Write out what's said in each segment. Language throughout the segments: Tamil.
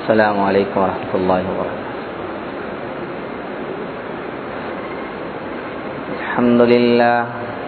السلام عليكم ورحمة الله وبركاته الحمد لله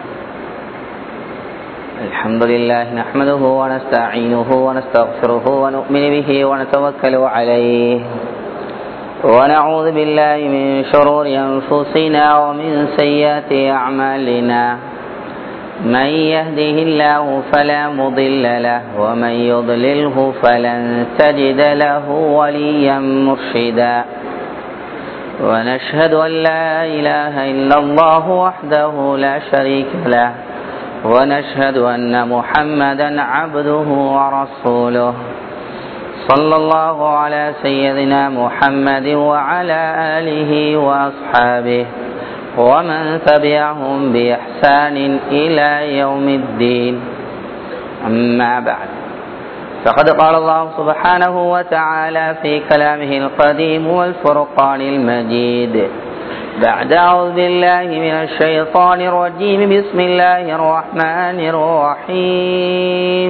الحمد لله نحمده ونستعينه ونستغفره ونؤمن به ونتوكل عليه ونعوذ بالله من شرور أنفسنا ومن سيئات أعمالنا من يهده الله فلا مضل له ومن يضلله فلن تجد له وليا مرشدا ونشهد أن لا إله إلا الله وحده لا شريك له ونشهد أن محمدا عبده ورسوله صلى الله على سيدنا محمد وعلى آله وأصحابه ومن تبعهم بإحسان إلى يوم الدين أما بعد فقد قال الله سبحانه وتعالى في كلامه القديم والفرقان المجيد بعد أعوذ بالله من الشيطان الرجيم بسم الله الرحمن الرحيم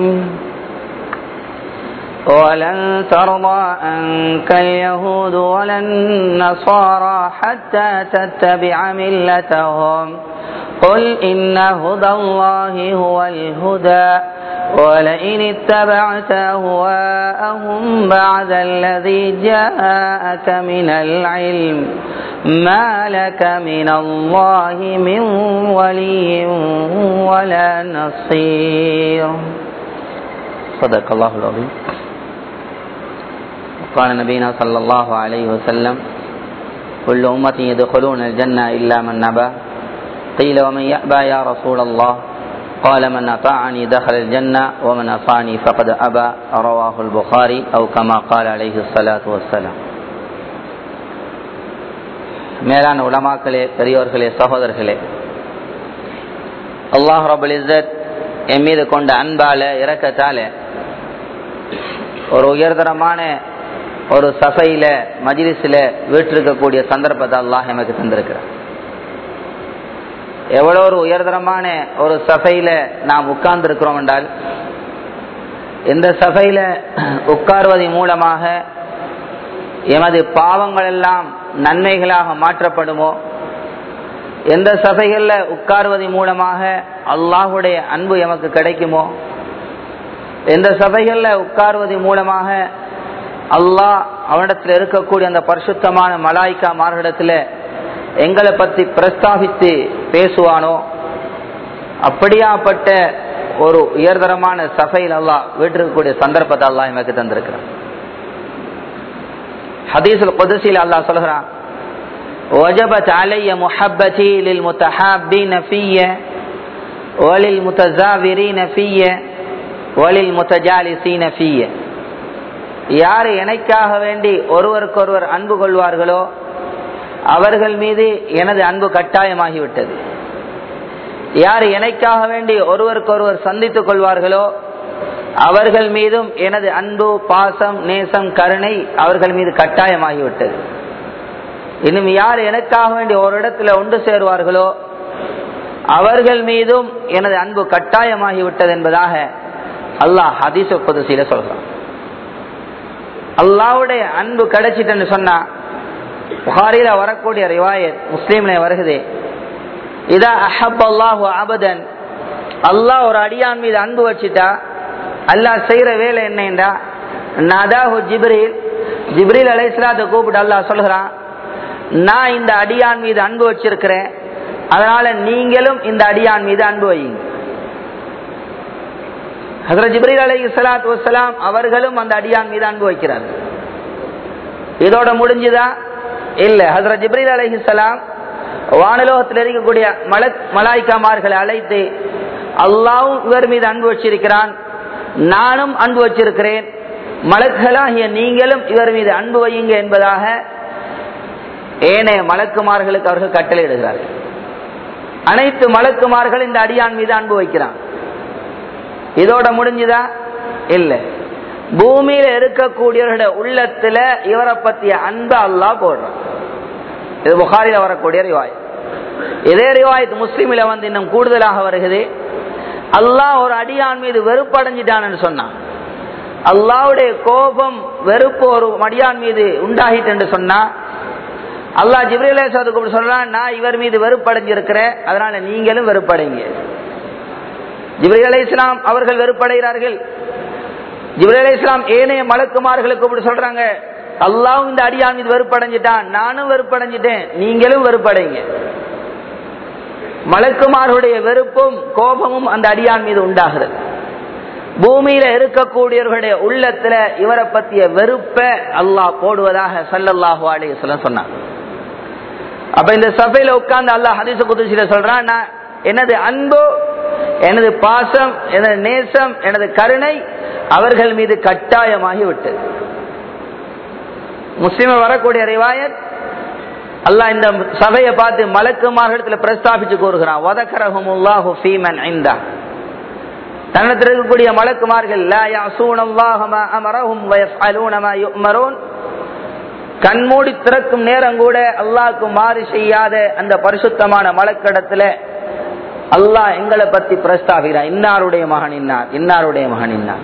ولن ترضى عنك اليهود ولا النصارى حتى تتبع ملتهم قل إن هدى الله هو الهدى ولئن اتبعت أهواءهم بعد الذي جاءك من العلم ما لك من الله من ولي ولا نصير صدق الله العظيم قال نبينا صلى الله عليه وسلم كل أمة يدخلون الجنة إلا من نبى قيل ومن يأبى يا رسول الله قال من أطاعني دخل الجنة ومن أطاعني فقد أبى رواه البخاري أو كما قال عليه الصلاة والسلام மேலான உலமாக்களே பெரியோர்களே சகோதரர்களே அல்லாஹ் ரபுல் இஸ்ஸத் என் மீது கொண்ட அன்பால இறக்கத்தால ஒரு உயர்தரமான ஒரு சபையில மஜிலிஸில் வீட்டிருக்கக்கூடிய சந்தர்ப்பத்தை அல்லாஹ் எமக்கு தந்திருக்கிறார் எவ்வளோ ஒரு உயர்தரமான ஒரு சபையில நாம் உட்கார்ந்து இருக்கிறோம் என்றால் இந்த சபையில உட்கார்வதன் மூலமாக எமது பாவங்கள் எல்லாம் நன்மைகளாக மாற்றப்படுமோ எந்த சபைகளில் உட்கார்வதன் மூலமாக அல்லாஹுடைய அன்பு எமக்கு கிடைக்குமோ எந்த சபைகளில் உட்கார்வதன் மூலமாக அல்லாஹ் அவனிடத்தில் இருக்கக்கூடிய அந்த பரிசுத்தமான மலாய்க்கா மார்களிடத்தில் எங்களை பற்றி பிரஸ்தாபித்து பேசுவானோ அப்படியாப்பட்ட ஒரு உயர்தரமான சபையில் அல்லாஹ் வீட்டிருக்கக்கூடிய சந்தர்ப்பத்தை அல்லாஹ் எமக்கு தந்திருக்கிறான் ஹதீஸுல் குதிசில் அல்லாஹ் சொல்கிறான் وجبت علي محبتي للمتحابين في وللمتزاورين في وللمتجالسين في யார் எனக்காக வேண்டி ஒருவருக்கொருவர் அன்பு கொள்வார்களோ அவர்கள் மீது எனது அன்பு கட்டாயமாகிவிட்டது யார் எனக்காக வேண்டி ஒருவருக்கொருவர் சந்தித்துக் கொள்வார்களோ அவர்கள் மீதும் எனது அன்பு பாசம் நேசம் கருணை அவர்கள் மீது கட்டாயமாகிவிட்டது இன்னும் யார் எனக்காக வேண்டி ஒரு இடத்துல ஒன்று சேருவார்களோ அவர்கள் மீதும் எனது அன்பு கட்டாயமாகிவிட்டது என்பதாக அல்லாஹ் ஹதீச புதுசில சொல்றான் அல்லாவுடைய அன்பு கிடைச்சிட்டுன்னு சொன்னா புகாரில வரக்கூடிய ரிவாயத் முஸ்லீம்ல வருகுது இதா அஹப் அல்லாஹு அபதன் அல்லாஹ் ஒரு அடியான் மீது அன்பு வச்சுட்டா அல்லாஹ் செய்யற வேலை என்னண்டா நதாஹு ஜிப்ரீல் ஜிப்ரீல் அலை இஸ்லாத்தை கூப்பிட்டு அல்லாஹ் சொல்கிறான் நான் இந்த அடியான் மீது அன்பு வச்சிருக்கிறேன் அதனால நீங்களும் இந்த அடியான் மீது அன்பு வையுங்க ஹசரத் ஜிப்ரீல் அலை சலாத்து வசலாம் அவர்களும் அந்த அடியான் மீது அன்பு வைக்கிறார் இதோட முடிஞ்சுதா இல்ல ஹசரத் ஜிப்ரீல் அலைஹிஸ்லாம் வானலோகத்தில் இருக்கக்கூடிய மலக் மலாய்க்காமார்களை அழைத்து அல்லாவும் இவர் மீது அன்பு வச்சிருக்கிறான் நானும் அன்பு வச்சிருக்கிறேன் மலக்குகளாகிய நீங்களும் இவர் மீது அன்பு வையுங்க என்பதாக ஏனைய மலக்குமார்களுக்கு அவர்கள் கட்டளையிடுகிறார்கள் அனைத்து மலக்குமார்கள் இந்த அடியான் மீது அன்பு வைக்கிறான் இதோட முடிஞ்சுதா இல்ல பூமியில இருக்கக்கூடியவர்களுடைய உள்ளத்துல இவரை பத்திய அன்பு அல்லா போடுறான் இது புகாரில வரக்கூடிய ரிவாய் இதே ரிவாயத் முஸ்லீமில வந்து இன்னும் கூடுதலாக வருகிறது அல்லாஹ் ஒரு அடியான் மீது வெறுப்படைஞ்சிட்டான்னு சொன்னான் அல்லாவுடைய கோபம் வெறுப்பு ஒரு மடியான் மீது உண்டாகிட்டு என்று சொன்னா அல்லாஹ் ஜிப்ரேலேசாவுக்கு சொல்றான் நான் இவர் மீது வெறுப்படைஞ்சிருக்கிறேன் அதனால நீங்களும் வெறுப்படைங்க ஜிப்ரேல் அலை இஸ்லாம் அவர்கள் வெறுப்படைகிறார்கள் ஜிப்ரேல் அலை இஸ்லாம் ஏனைய மலக்குமார்களுக்கு இப்படி சொல்றாங்க அல்லாவும் இந்த அடியான் மீது வெறுப்படைஞ்சிட்டான் நானும் வெறுப்படைஞ்சிட்டேன் நீங்களும் வெறுப்படைங்க மலக்குமார்களுடைய வெறுப்பும் கோபமும் அந்த அடியான் மீது உண்டாகிறது பூமியில இருக்கக்கூடியவர்களுடைய உள்ளத்துல இவரை பத்திய வெறுப்ப அல்லாஹ் போடுவதாக சல்லல்லாஹு அலைஹி வஸல்லம் சொன்னார் அப்ப இந்த சபையில உட்கார்ந்து அல்லாஹ் ஹதீஸ் குதிசில சொல்றான் நான் எனது அன்பு எனது பாசம் எனது நேசம் எனது கருணை அவர்கள் மீது கட்டாயமாகி விட்டது முஸ்லிம வரக்கூடிய ரிவாயத் அல்லாஹ் இந்த சபையை பார்த்து மலக்குமார்களிடத்தில் பிரஸ்தாபிச்சு கூறுகிறான் வதக்கரஹமுல்லாஹு ஃபீமன் ஐந்தா தன்னத்தில் இருக்கக்கூடிய மலக்குமார்கள் லா யஸூன அல்லாஹ மா அமரஹும் வ யஃஅலூன மா யு'மரூன் கண்மூடி திறக்கும் நேரம் கூட அல்லாஹ்க்கு மாறு செய்யாத அந்த பரிசுத்தமான மலக்கடத்துல அல்லாஹ் எங்களை பத்தி பிரஸ்தாபிக்கிறான் இன்னாருடைய மகன் இன்னார் இன்னாருடைய மகன் இன்னார்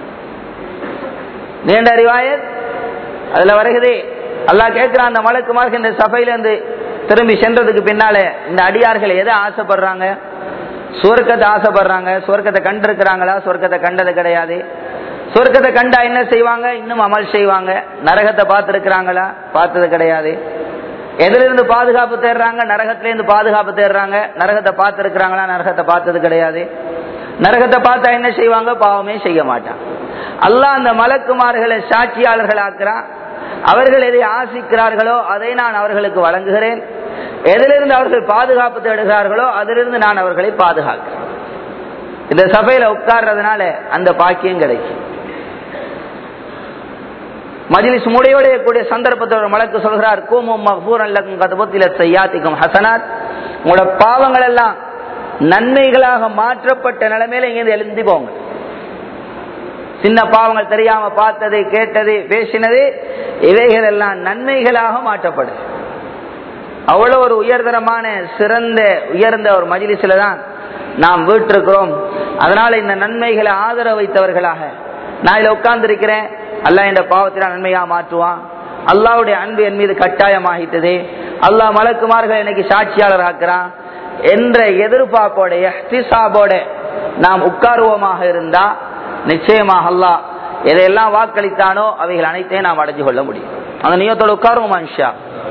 நீண்ட ரிவாயத் அதுல வருகிறதே அல்லாஹ் கேட்கிறான் அந்த மலக்குமார்கள் இந்த சபையில இருந்து திரும்பி சென்றதுக்கு பின்னால இந்த அடியார்கள் எதை ஆசைப்படுறாங்க சுவர்க்கத்தை ஆசைப்படுறாங்க சுவர்க்கத்தை கண்டிருக்கிறாங்களா சுவர்க்கத்தை கண்டது கிடையாது சுவர்க்கத்தை கண்டா என்ன செய்வாங்க இன்னும் அமல் செய்வாங்க நரகத்தை பார்த்துருக்கிறாங்களா பார்த்தது கிடையாது எதிலிருந்து பாதுகாப்பு தேடுறாங்க நரகத்திலேருந்து பாதுகாப்பு தேடுறாங்க நரகத்தை பார்த்துருக்கிறாங்களா நரகத்தை பார்த்தது கிடையாது நரகத்தை பார்த்தா என்ன செய்வாங்க பாவமே செய்ய மாட்டான் அல்லாஹ் அந்த மலக்குமார்களை சாட்சியாளர்கள் ஆக்குறான் அவர்கள் எதை ஆசிக்கிறார்களோ அதை நான் அவர்களுக்கு வழங்குகிறேன் எதிலிருந்து அவர்கள் பாதுகாப்பு தேடுகிறார்களோ அதிலிருந்து நான் அவர்களை பாதுகாக்கிறேன் இந்த சபையில உட்கார்றதுனால அந்த பாக்கியம் கிடைக்கும் மஜிலிஸ் முடியோடைய கூடிய சந்தர்ப்பத்தோட மலக்கு சொல்கிறார் கூமும் மஃபூர் அல்லக்கும் கதபத்தில செய்யாத்திக்கும் ஹசனாத் உங்களோட பாவங்கள் எல்லாம் நன்மைகளாக மாற்றப்பட்ட நிலைமையில இங்கிருந்து எழுந்தி போங்க சின்ன பாவங்கள் தெரியாம பார்த்தது கேட்டது பேசினது இவைகள் எல்லாம் நன்மைகளாக மாற்றப்படுது அவ்வளவு ஒரு உயர்தரமான சிறந்த உயர்ந்த ஒரு மஜிலிசில தான் நாம் வீட்டிருக்கிறோம் அதனால இந்த நன்மைகளை ஆதரவு வைத்தவர்களாக நான் இதில் உட்கார்ந்து இருக்கிறேன் அல்லாஹ் இந்த பாவத்தினால் நன்மையாக மாற்றுவான் அல்லாவுடைய அன்பு என் மீது கட்டாயமாகிட்டது அல்லாஹ் மலக்குமார்கள் எனக்கு சாட்சியாளர் ஆக்குறான் என்ற எதிர்பார்ப்போட எஹ்திசாபோட நாம் உட்காருவோமாக இருந்தா நிச்சயமாக அல்லாஹ் எதையெல்லாம் வாக்களித்தானோ அவைகள் அனைத்தையும் நாம் அடைஞ்சு கொள்ள முடியும் அந்த நியத்தோட உட்காருவோமா இன்ஷா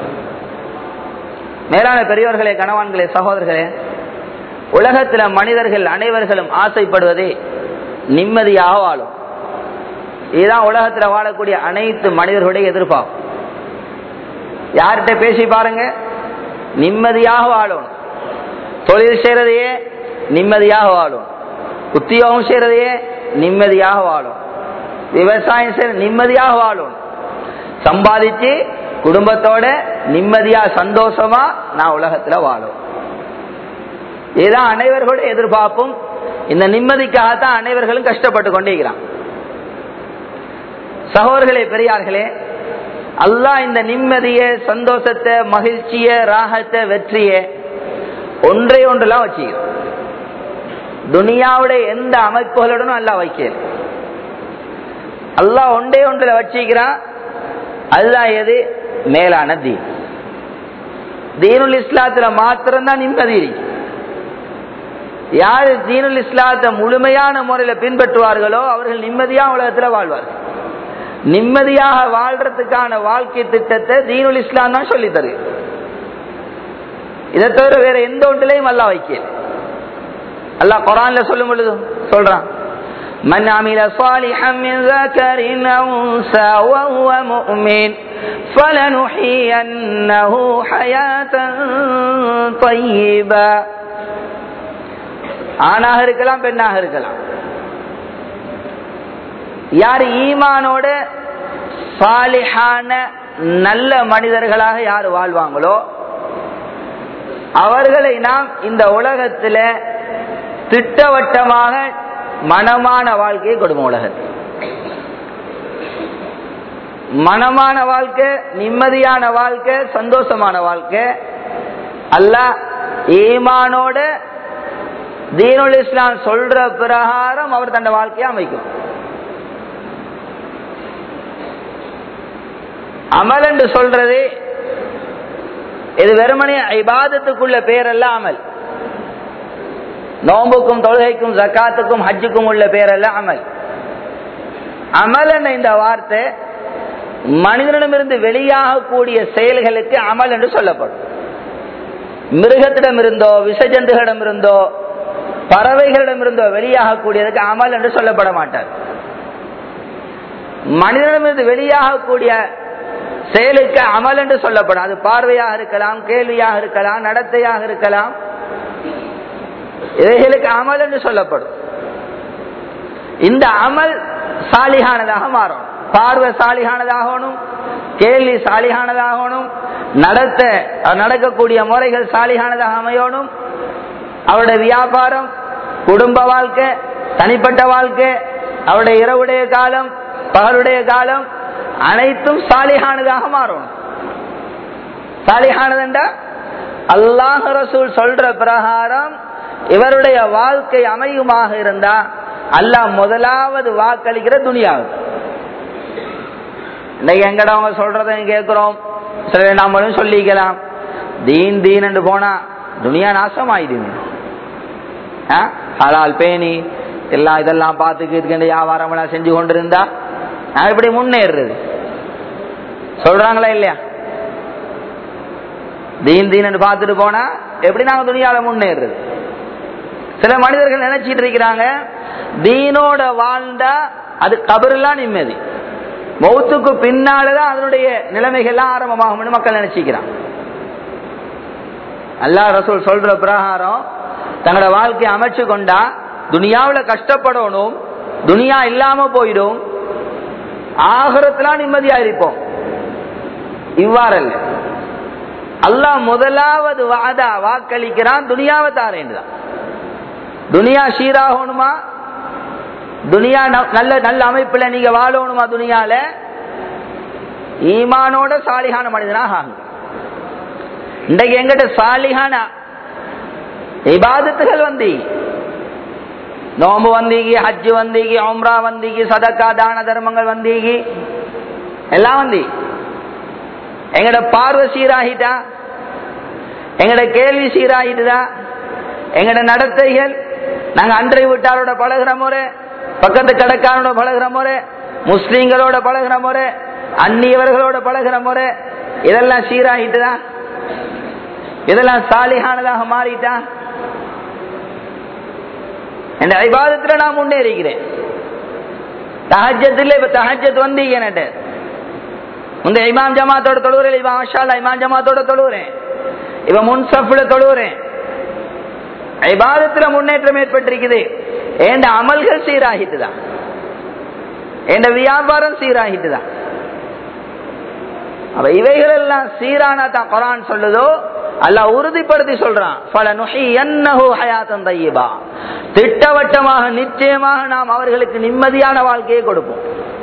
மேலான பெரியவர்களே கணவான்களே சகோதரர்களே உலகத்துல மனிதர்கள் அனைவர்களும் ஆசைப்படுவதே நிம்மதியாக வாழும் இதுதான் உலகத்துல வாழக்கூடிய அனைத்து மனிதர்களுடைய எதிர்பார்ப்பு யார்கிட்ட பேசி பாருங்க நிம்மதியாக வாழணும் தொழில் செய்யறதையே நிம்மதியாக வாழும் உத்தியோகம் செய்யறதையே நிம்மதியாக வாழும் விவசாயம் செய்ய நிம்மதியாக வாழும் சம்பாதிச்சு குடும்பத்தோட நிம்மதியா சந்தோஷமா நான் உலகத்துல வாழும் இதுதான் அனைவர்களுடைய எதிர்பார்ப்பும் இந்த நிம்மதிக்காகத்தான் அனைவர்களும் கஷ்டப்பட்டு கொண்டிருக்கிறான் சகோதரர்களே பெரியார்களே அல்லாஹ் இந்த நிம்மதிய சந்தோஷத்தை மகிழ்ச்சிய ராகத்தை வெற்றிய ஒன்றை ஒன்றெல்லாம் வச்சுக்கிறோம் துனியாவுடைய எந்த அமைப்புகளுடனும் அல்லாஹ் வைக்கல அல்லாஹ் ஒன்றே ஒன்றில் வச்சுக்கிறான் அதுதான் எது மேலான தீன் தீனுல் இஸ்லாத்துல மாத்திரம்தான் நிம்மதி இருக்கு யாரு தீனுல் இஸ்லாத்தை முழுமையான முறையில பின்பற்றுவார்களோ அவர்கள் நிம்மதியா உலகத்துல வாழ்வார்கள் நிம்மதியாக வாழ்றதுக்கான வாழ்க்கை திட்டத்தை தீனுல் இஸ்லாம் தான் சொல்லி தரு இதை தவிர வேற எந்த ஒன்றிலையும் அல்லா வைக்கல அல்லாஹ் குரான்ல சொல்லும் பொழுது சொல்றான் من عمل صالحا من ذكر أو أنثى وهو مؤمن فلنحيينه حياة طيبة ஆணாக இருக்கலாம் பெண்ணாக இருக்கலாம் யார் ஈமானோட சாலிஹான நல்ல மனிதர்களாக யார் வாழ்வாங்களோ அவர்களை நாம் இந்த உலகத்துல திட்டவட்டமாக மனமான வாழ்க்கையை கொடுக்கும் உலகத்தில் மனமான வாழ்க்கை நிம்மதியான வாழ்க்கை சந்தோஷமான வாழ்க்கை அல்ல ஈமானோட தீனுல் இஸ்லாம் சொல்ற பிரகாரம் அவர் தன் வாழ்க்கையை அமைக்கும் அமல் என்று சொல்றது இது வெறுமனே இபாதத்துக்குள்ள பேரல்ல அமல் நோம்புக்கும் தொழுகைக்கும் ஜக்காத்துக்கும் ஹஜ்ஜுக்கும் உள்ள பேரல்ல அமல் அமல் என்ற இந்த வார்த்தை மனிதனிடமிருந்து வெளியாகக்கூடிய செயல்களுக்கு அமல் என்று சொல்லப்படும் மிருகத்திடமிருந்தோ விசஜந்துகளிடமிருந்தோ பறவைகளிடமிருந்தோ வெளியாகக்கூடியதுக்கு அமல் என்று சொல்லப்பட மாட்டார் மனிதனிடமிருந்து வெளியாகக்கூடிய செயலுக்கு அமல் என்று சொல்லப்படும் அது பார்வையாக இருக்கலாம் கேள்வியாக இருக்கலாம் நடத்தையாக இருக்கலாம் இவைகளுக்கு அமல் என்று சொல்லப்படும் இந்த அமல் சாலிகானதாக மாறும் பார்வை சாலிகானதாகணும் கேள்வி சாலிகானதாகணும் நடத்த நடக்கக்கூடிய முறைகள் சாலிகானதாக அமையணும் அவருடைய வியாபாரம் குடும்ப வாழ்க்கை தனிப்பட்ட வாழ்க்கை அவருடைய இரவுடைய காலம் பகலுடைய காலம் அனைத்தும் சாலிகானதாக மாறும் சாலிகானதுண்டா அல்லாஹ் ரசூல் சொல்ற பிரகாரம் இவருடைய வாழ்க்கை அமையுமாக இருந்தா அல்லாஹ் முதலாவது வாக்களிக்கிற துணியாவுக்கு இன்னைக்கு எங்கடா அவங்க சொல்றத கேட்கிறோம் சில நம்மளும் சொல்லிக்கலாம் தீன் தீன் என்று போனா துனியா நாசம் ஆயிடுங்க ஹலால் பேணி எல்லாம் இதெல்லாம் பார்த்துக்கிட்டு வியாபாரம் எல்லாம் செஞ்சு கொண்டிருந்தா நான் இப்படி முன்னேறுறது சொல்றாங்களா இல்லையா தீன் தீன் பார்த்துட்டு போனா எப்படி நாங்க துணியால முன்னேறுறது சில மனிதர்கள் நினைச்சிட்டு இருக்கிறாங்க தீனோட வாழ்ந்தா அது கபருலாம் நிம்மதி மௌத்துக்கு பின்னாலதான் அதனுடைய நிலைமைகள்லாம் ஆரம்பமாகும் மக்கள் நினைச்சுக்கிறான் அல்லா ரசூல் சொல்ற பிரகாரம் தங்களோட வாழ்க்கையை அமைச்சு கொண்டா துனியாவில் கஷ்டப்படணும் துனியா இல்லாம போயிடும் ஆகரத்திலாம் நிம்மதியா இருப்போம் இவ்வாறல்ல அல்லாஹ் முதலாவது வாதா வாக்களிக்கிறான் துனியாவை தாரேன்தான் துனியா சீராகணுமா துனியா நல்ல நல்ல அமைப்புல நீங்க வாழணுமா துனியால ஈமானோட சாலிகான மனிதனாக ஆகுங்க இன்றைக்கு எங்கிட்ட சாலிகான இபாதத்துகள் வந்தீங்க நோம்பு வந்தீங்க ஹஜ்ஜு வந்தீங்க ஒம்ரா வந்தீங்க சதக்கா தான தர்மங்கள் வந்தீங்க எல்லாம் வந்தி எங்கட பார்வை சீராகிட்டா எங்கட கேள்வி சீராகிட்டுதா எங்கட நடத்தைகள் நாங்க அன்றை விட்டாரோட பழகிற முறை பக்கத்து கடைக்காரோட பழகிற முறை முஸ்லீம்களோட பழகிற முறை அந்நியவர்களோட பழகிற முறை இதெல்லாம் சீராகிட்டுதா இதெல்லாம் சாலிகானதாக மாறிட்டா என் ஐபாதத்துல நான் முன்னேறிக்கிறேன் தஹஜத்தில் இப்ப தஹஜத் வந்தீங்க என்கிட்ட இந்த இமாம் ஜமாத்தோட தொழுகிறேன் இப்ப மாஷால்லா இமாம் ஜமாத்தோட தொழுகிறேன் இப்ப முன்சஃப்ல தொழுகிறேன் ஐபாதத்துல முன்னேற்றம் ஏற்பட்டிருக்குது என் அமல்கள் சீராகிட்டுதான் என் வியாபாரம் சீராகிட்டுதான் அப்ப இவைகள் எல்லாம் சீரானா தான் குரான் சொல்லுதோ அல்லாஹ் உறுதிப்படுத்தி சொல்றான் பல நுகி என்னஹு ஹயாத்தன் தையபா திட்டவட்டமாக நிச்சயமாக நாம் அவர்களுக்கு நிம்மதியான வாழ்க்கையை கொடுப்போம்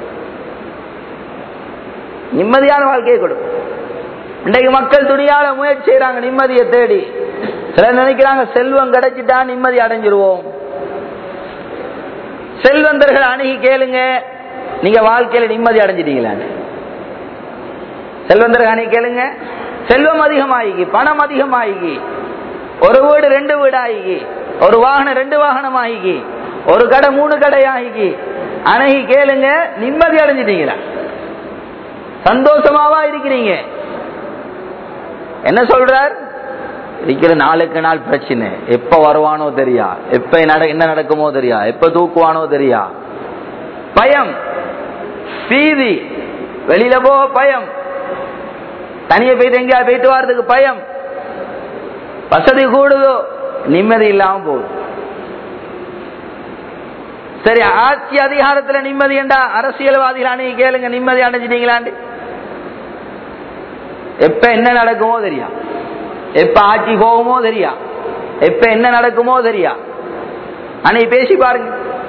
நிம்மதியான வாழ்க்கையை கொடுப்போம் இன்றைக்கு மக்கள் துணியால முயற்சி செய்யறாங்க நிம்மதியை தேடி சிலர் நினைக்கிறாங்க செல்வம் கிடைச்சிட்டா நிம்மதி அடைஞ்சிருவோம் செல்வந்தர்கள் அணுகி கேளுங்க நீங்க வாழ்க்கையில நிம்மதி அடைஞ்சிட்டீங்களான்னு செல்வந்தர்கள் அணுகி கேளுங்க செல்வம் அதிகமாகி பணம் அதிகமாகி ஒரு வீடு ரெண்டு வீடு ஆகி ஒரு வாகனம் ரெண்டு வாகனம் ஆகி ஒரு கடை மூணு கடை ஆகி அணுகி கேளுங்க நிம்மதி அடைஞ்சிட்டீங்களா சந்தோஷமாவா இருக்கிறீங்க என்ன சொல்றார் இருக்கிற நாளுக்கு நாள் பிரச்சனை எப்ப வருவானோ தெரியா எப்ப என்ன நடக்குமோ தெரியா எப்ப தூக்குவானோ தெரியா பயம் பீதி வெளியில போக பயம் தனியா போயிட்டு எங்கேயா போயிட்டு வர்றதுக்கு பயம் வசதி கூடுதோ நிம்மதி இல்லாம போகுது சரி ஆட்சி அதிகாரத்துல நிம்மதி என்றா அரசியல்வாதிகள் அணுகி கேளுங்க நிம்மதி அடைஞ்சிட்டீங்களாண்டு எப்ப என்ன நடக்குமோ தெரியா எப்ப ஆட்சி போகுமோ தெரியா எப்ப என்ன நடக்குமோ தெரியா அன்னைக்கு பேசி பாருங்க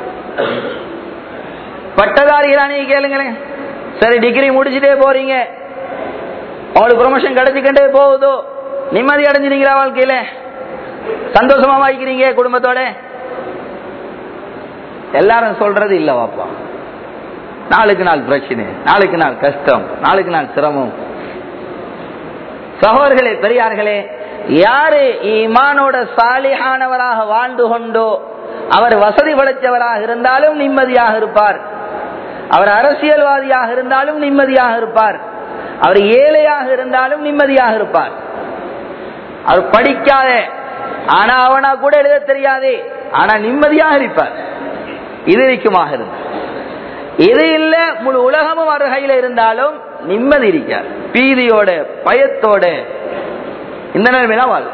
பட்டதாரிகள் அன்னைக்கு கேளுங்களேன் சரி டிகிரி முடிச்சுட்டே போறீங்க உங்களுக்கு ப்ரொமோஷன் கிடைச்சிக்கிட்டே போகுதோ நிம்மதி அடைஞ்சிருக்கிறா வாழ்க்கையில சந்தோஷமா வாய்க்கிறீங்க குடும்பத்தோட எல்லாரும் சொல்றது இல்ல வாப்பா நாளுக்கு நாள் பிரச்சனை நாளுக்கு நாள் கஷ்டம் நாளுக்கு நாள் சிரமம் சகோதரர்களே பெரியார்களே யாரு ஈமானோட சாலிஹானவராக வாழ்ந்து கொண்டோ அவர் வசதி படைத்தவராக இருந்தாலும் நிம்மதியாக இருப்பார் அவர் அரசியல்வாதியாக இருந்தாலும் நிம்மதியாக இருப்பார் அவர் ஏழையாக இருந்தாலும் நிம்மதியாக இருப்பார் அவர் படிக்காத ஆனா அவனா கூட எழுத தெரியாதே ஆனா நிம்மதியாக இருப்பார் இது இருக்குமாக இருந்தார் இது இல்ல முழு உலகமும் அவர் கையில இருந்தாலும் நிம்மதி இருக்கார் பீதியோட பயத்தோட இந்த நிலைமையில வாழ்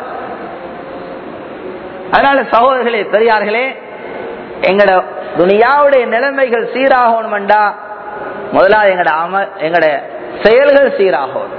அதனால சகோதரர்களே பெரியார்களே எங்கட துனியாவுடைய நிலைமைகள் சீராகணும்டா முதலாவது எங்கட அம எங்கட செயல்கள் சீராகணும்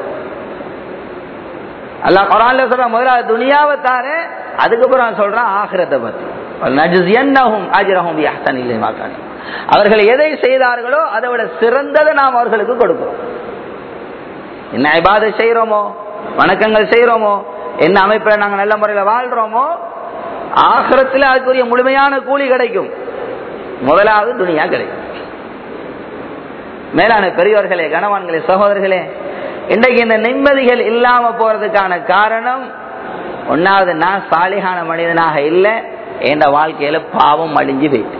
அல்லா குரான்ல சொல்ற முதலாவது துனியாவை தாரு அதுக்கப்புறம் சொல்றான் ஆகிரத்தை பத்தி நஜ்ஜியன்னஹும் அஜ்ரஹும் யஹ்சன் இல்லைமா காணி அவர்கள் எதை செய்தார்களோ அதை விட சிறந்ததை நாம் அவர்களுக்கு கொடுக்கிறோம் என்ன இபாதை செய்யறோமோ வணக்கங்கள் செய்யறோமோ என்ன அமைப்பில் நாங்கள் நல்ல முறையில் வாழ்றோமோ ஆகிரத்தில் அதுக்குரிய முழுமையான கூலி கிடைக்கும் முதலாவது துணியா கிடைக்கும் மேலான பெரியவர்களே கனவான்களே சகோதரர்களே இன்றைக்கு இந்த நிம்மதிகள் இல்லாம போறதுக்கான காரணம் ஒன்னாவது நான் சாலிகான மனிதனாக இல்லை என் வாழ்க்கையில பாவம் அழிஞ்சு போயிட்டு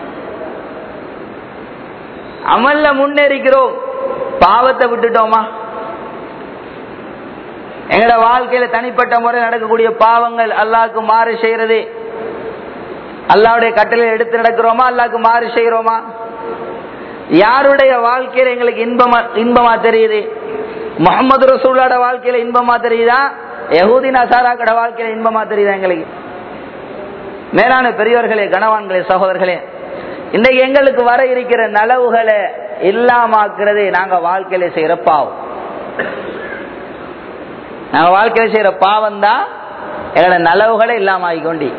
அமல்ல முன்னேறிக்கிறோம் பாவத்தை விட்டுட்டோமா எங்கட வாழ்க்கையில தனிப்பட்ட முறை நடக்கக்கூடிய பாவங்கள் அல்லாவுக்கு மாறு செய்யறது அல்லாவுடைய கட்டளை எடுத்து நடக்கிறோமா அல்லாவுக்கு மாறு செய்யறோமா யாருடைய வாழ்க்கையில எங்களுக்கு இன்பமா இன்பமா தெரியுது முகமது ரசூல்லாட வாழ்க்கையில இன்பமா தெரியுதா யகூதி நசாராக்கட வாழ்க்கையில இன்பமா தெரியுதா எங்களுக்கு மேலான பெரியவர்களே கனவான்களே சகோதரர்களே இன்றைக்கு எங்களுக்கு வர இருக்கிற நலவுகளை இல்லாமாக்குறது நாங்க வாழ்க்கையில செய்யற பாவம் நாங்க வாழ்க்கையில செய்யற பாவம் தான் எங்களோட நலவுகளை இல்லாம ஆகிக்கொண்டி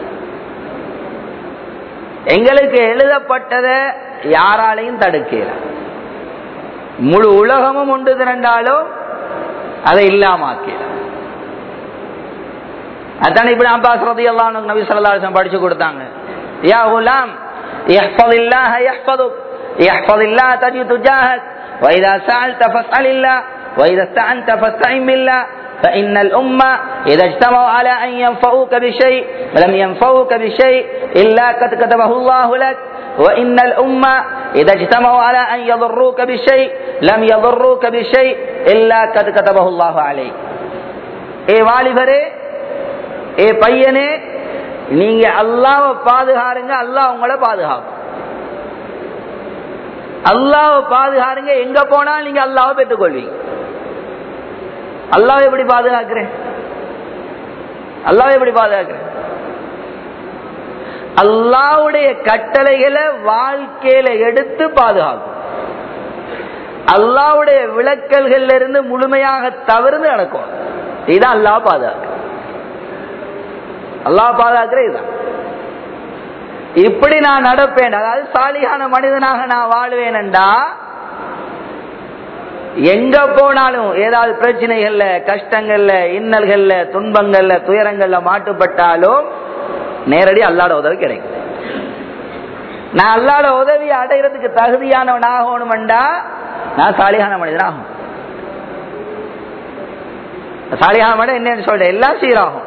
எங்களுக்கு எழுதப்பட்டதை யாராலையும் தடுக்கல முழு உலகமும் உண்டு திரண்டாலும் அதை இல்லாமாக்கல அதான் இப்படி அப்பாஸ் ரதி எல்லாம் நபி சொல்லா படிச்சு கொடுத்தாங்க யா குலாம் يحفظ الله يحفظك يحفظ الله تجد تجاهك وإذا سألت فاسأل الله وإذا استعنت فاستعن بالله فإن الأمة إذا اجتمعوا على أن ينفعوك بشيء لم ينفعوك بشيء إلا قد كتبه الله لك وإن الأمة إذا اجتمعوا على أن يضروك بشيء لم يضروك بشيء إلا قد كتبه الله عليك ஏ வாலிபரே ஏ பையனே நீங்க அல்லாவை பாதுகாருங்க அல்லாஹ் உங்களை பாதுகாக்கும் அல்லாவை பாதுகாருங்க எங்க போனாலும் நீங்க அல்லாவை பெற்றுக்கொள்வீங்க அல்லாவை எப்படி பாதுகாக்கிறேன் அல்லாவை எப்படி பாதுகாக்கிறேன் அல்லாவுடைய கட்டளைகளை வாழ்க்கையில எடுத்து பாதுகாக்கும் அல்லாவுடைய விளக்கல்கள்ல இருந்து முழுமையாக தவிர்த்து நடக்கும் இதுதான் அல்லாஹ் பாதுகாக்க அல்லாஹ் பாதுகாக்கிற இதுதான் இப்படி நான் நடப்பேன் அதாவது சாலியான மனிதனாக நான் வாழ்வேன்டா எங்க போனாலும் ஏதாவது பிரச்சனைகள்ல கஷ்டங்கள்ல இன்னல்கள்ல துன்பங்கள்ல துயரங்கள்ல மாட்டுப்பட்டாலும் நேரடி அல்லாட உதவி கிடைக்கும் நான் அல்லாட உதவி அடைகிறதுக்கு தகுதியானவன் ஆகணும்டா நான் சாலியான மனிதன் ஆகும் சாலியான மனிதன் என்னன்னு சொல்றேன் எல்லாம் சீராகும்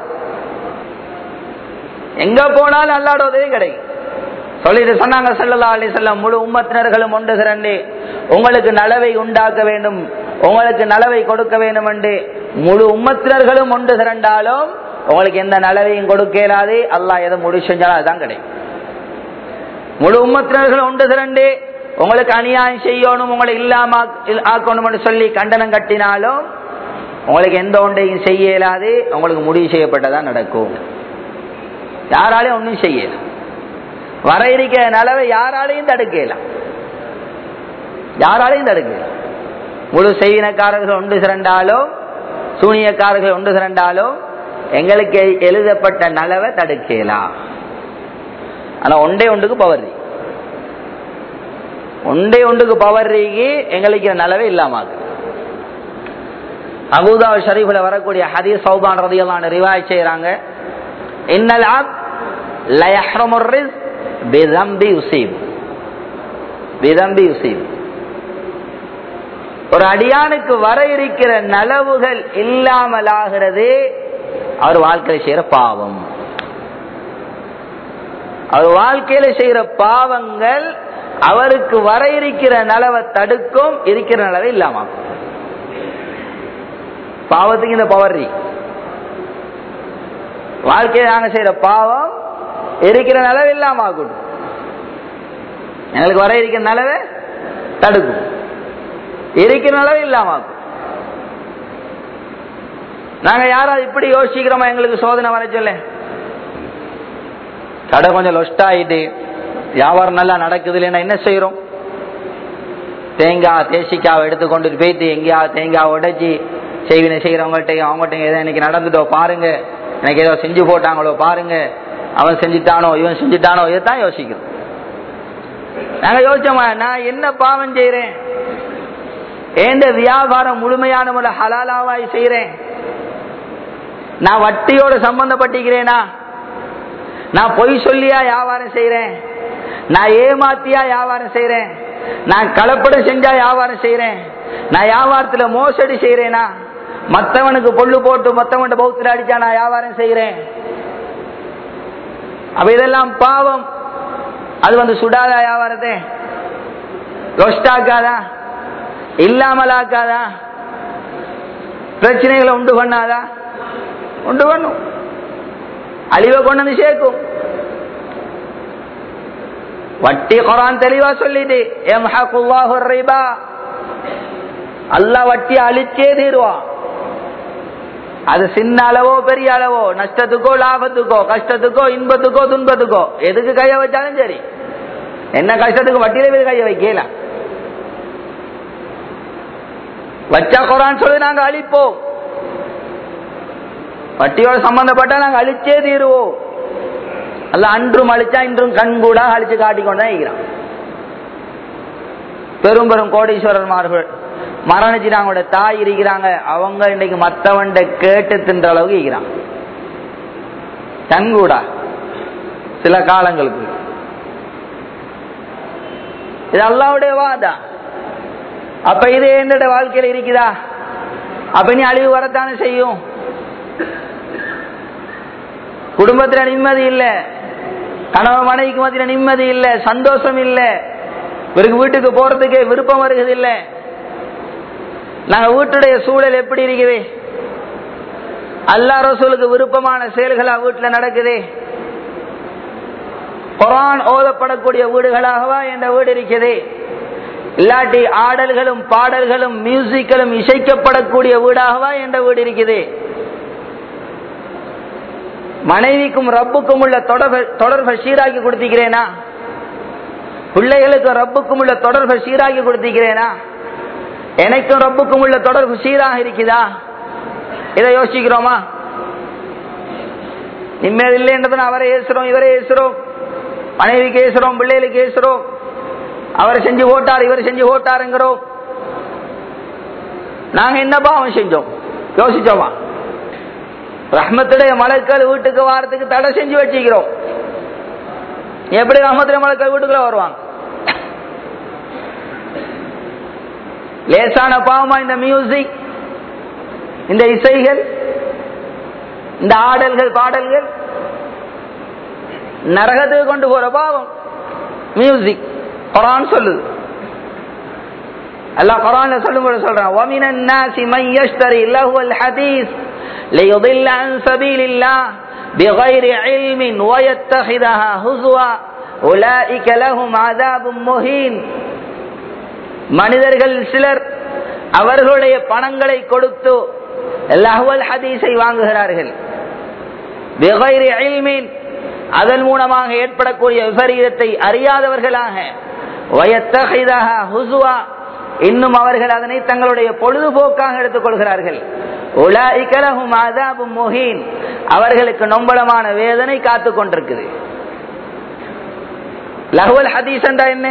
எங்க போனாலும் அல்லாட உதவி கிடைக்கும் சொல்லிட்டு சொன்னாங்க செல்லல்லா அலி செல்லம் முழு உம்மத்தினர்களும் ஒன்று திரண்டு உங்களுக்கு நலவை உண்டாக்க வேண்டும் உங்களுக்கு நலவை கொடுக்க வேண்டும் என்று முழு உம்மத்தினர்களும் ஒன்று திரண்டாலும் உங்களுக்கு எந்த நலவையும் கொடுக்க இயலாது அல்லாஹ் எதை முடி செஞ்சாலும் அதுதான் கிடைக்கும் முழு உம்மத்தினர்களும் ஒன்று திரண்டு உங்களுக்கு அநியாயம் செய்யணும் உங்களை இல்லாம ஆக்கணும் சொல்லி கண்டனம் கட்டினாலும் உங்களுக்கு எந்த ஒன்றையும் செய்ய இயலாது உங்களுக்கு முடிவு செய்யப்பட்டதான் நடக்கும் யாராலையும் ஒன்றும் செய்யல வர இருக்கிற நலவை யாராலையும் தடுக்கலாம் யாராலையும் தடுக்கலாம் முழு செய்வினக்காரர்கள் ஒன்று திரண்டாலும் சூனியக்காரர்கள் ஒன்று திரண்டாலும் எங்களுக்கு எழுதப்பட்ட நலவை தடுக்கலாம் ஆனா ஒன்றே ஒன்றுக்கு பவர் ஒன்றே ஒன்றுக்கு பவர் எங்களுக்கு நலவே இல்லாமாக்கு அபுதா ஷரீஃபில் வரக்கூடிய ஹதீஸ் சௌபான் ரதியெல்லாம் ரிவாய் செய்யறாங்க இன்னல் ஆப் லயஹ்ரமுர் ரிஸ் பிதம்பி யுசீப் பிதம்பி யுசீப் ஒரு அடியானுக்கு வர இருக்கிற நலவுகள் இல்லாமலாகிறது அவர் வாழ்க்கையில செய்யற பாவம் அவர் வாழ்க்கையில செய்யற பாவங்கள் அவருக்கு வர இருக்கிற நலவை தடுக்கும் இருக்கிற நலவை இல்லாம பாவத்துக்கு இந்த பவர் வாழ்க்கையில் நாங்க செய்யற பாவம் இருக்கிற நலவு இல்லாம ஆகட்டும் எங்களுக்கு வர இருக்கிற நலவை தடுக்கும் இருக்கிற நலவு இல்லாம ஆகும் நாங்க யாராவது இப்படி யோசிக்கிறோமா எங்களுக்கு சோதனை வர சொல்ல கடை கொஞ்சம் லொஸ்ட் ஆயிட்டு வியாபாரம் நல்லா நடக்குது இல்லைன்னா என்ன செய்யறோம் தேங்காய் தேசிக்காவை எடுத்துக்கொண்டு போயிட்டு எங்கேயாவது தேங்காய் உடைச்சி செய்வினை செய்யறவங்கள்ட்ட அவங்கள்ட்ட ஏதோ இன்னைக்கு நடந்துட்டோ பாருங்க எனக்கு ஏதோ செஞ்சு போட்டாங்களோ பாருங்க அவன் செஞ்சுட்டானோ இவன் செஞ்சுட்டானோ இதைத்தான் யோசிக்கிறோம் நாங்க யோசிச்சோமா நான் என்ன பாவம் செய்யறேன் ஏண்ட வியாபாரம் முழுமையான முறை ஹலாலாவாய் செய்யறேன் நான் வட்டியோட சம்பந்தப்பட்டிருக்கிறேனா நான் பொய் சொல்லியா வியாபாரம் செய்யறேன் நான் ஏமாத்தியா வியாபாரம் செய்யறேன் நான் கலப்படம் செஞ்சா வியாபாரம் செய்யறேன் நான் வியாபாரத்துல மோசடி செய்யறேனா மத்தவனுக்கு பொல்லு போட்டு மத்தவன் பௌத்துல அடிச்சா நான் வியாபாரம் செய்யறேன் அப்ப இதெல்லாம் பாவம் அது வந்து சுடாதா வியாபாரத்தை ரொஸ்டாக்காதா இல்லாமலாக்காதா பிரச்சனைகளை உண்டு பண்ணாதா உண்டு பண்ணும் அழிவை கொண்டு வந்து சேர்க்கும் வட்டி குரான் தெளிவா சொல்லிட்டு அல்லா வட்டி அழிச்சே தீருவான் அது சின்ன அளவோ பெரிய அளவோ நஷ்டத்துக்கோ லாபத்துக்கோ கஷ்டத்துக்கோ இன்பத்துக்கோ துன்பத்துக்கோ எதுக்கு கைய வச்சாலும் சரி என்ன கஷ்டத்துக்கு வட்டியில போய் கைய வைக்கல வச்சா குரான் சொல்லி நாங்க அழிப்போம் வட்டியோட சம்பந்தப்பட்டா நாங்க அழிச்சே தீருவோம் அல்ல அன்றும் அழிச்சா இன்றும் கண்கூட அழிச்சு காட்டிக்கொண்டு தான் இருக்கிறான் பெரும் பெரும் கோடீஸ்வரர்மார்கள் மரணிச்சு அவங்களோட தாய் இருக்கிறாங்க அவங்க இன்னைக்கு மத்தவன்ட கேட்டு தின்ற அளவுக்கு இருக்கிறான் கண்கூடா சில காலங்களுக்கு இது அல்லாவுடைய வாதா அப்ப இது என்னோட வாழ்க்கையில இருக்குதா அப்ப நீ அழிவு வரத்தானே செய்யும் குடும்பத்துல நிம்மதி இல்ல கணவன் மனைவிக்கு மத்தியில நிம்மதி இல்ல சந்தோஷம் இல்ல இவருக்கு வீட்டுக்கு போறதுக்கு விருப்பம் வருகிறது இல்ல நாங்க வீட்டுடைய சூழல் எப்படி இருக்குது அல்லா ரசூலுக்கு விருப்பமான செயல்களா வீட்டுல நடக்குது குரான் ஓதப்படக்கூடிய வீடுகளாகவா என்ற வீடு இருக்குது இல்லாட்டி ஆடல்களும் பாடல்களும் மியூசிக்கலும் இசைக்கப்படக்கூடிய வீடாகவா என்ற வீடு இருக்குது மனைவிக்கும் ரப்புக்கும் உள்ள தொடர்பு தொடர்பை சீராக்கி கொடுத்திக்கிறேனா பிள்ளைகளுக்கு ரப்புக்கும் உள்ள தொடர்பை சீராக்கி கொடுத்திக்கிறேனா எனக்கும் ரப்புக்கும் உள்ள தொடர்பு சீராக இருக்குதா இதை யோசிக்கிறோமா நிம்மதி இல்லைன்றதுன்னு அவரை ஏசுறோம் இவரை ஏசுறோம் மனைவிக்கு ஏசுறோம் பிள்ளைகளுக்கு ஏசுறோம் அவர் செஞ்சு போட்டார் இவர் செஞ்சு போட்டாருங்கிறோம் நாங்க என்ன பாவம் செஞ்சோம் யோசிச்சோமா ரஹ்மத்துடைய மலக்கள் வீட்டுக்கு வாரத்துக்கு தடை செஞ்சு வச்சுக்கிறோம் எப்படி ரஹ்மத்துடைய மலக்கள் வீட்டுக்குள்ள வருவாங்க லேசான பாவமா இந்த மியூசிக் இந்த இசைகள் இந்த ஆடல்கள் பாடல்கள் நரகத்துக்கு கொண்டு போற பாவம் மியூசிக் குரான் சொல்லுது அல்லாஹ் குரான்ல சொல்லும் சொல்றான் وَمِنَ النَّاسِ مَن يَشْتَرِي لَهْوَ الْحَدِيثِ لِيُضِلَّ عَن سَبِيلِ اللَّهِ بِغَيْرِ عِلْمٍ وَيَتَّخِذَهَا هُزُوًا أُولَئِكَ لَهُمْ عَذَابٌ مُهِينٌ மனிதர்கள் சிலர் அவர்களுடைய பணங்களை கொடுத்து லஹ்வல் ஹதீஸை வாங்குகிறார்கள் பிகைரி இல்மின் அதன் மூலமாக ஏற்படக்கூடிய விபரீதத்தை அறியாதவர்களாக வயத்தகைதஹா ஹுசுவா இன்னும் அவர்கள் அதனை தங்களுடைய பொழுதுபோக்காக எடுத்துக் கொள்கிறார்கள் உலாஇகலஹும் அதாபும் முஹீன் அவர்களுக்கு நொம்பலமான வேதனை காத்துக் கொண்டிருக்குது லஹ்வல் ஹதீஸ் என்றா என்ன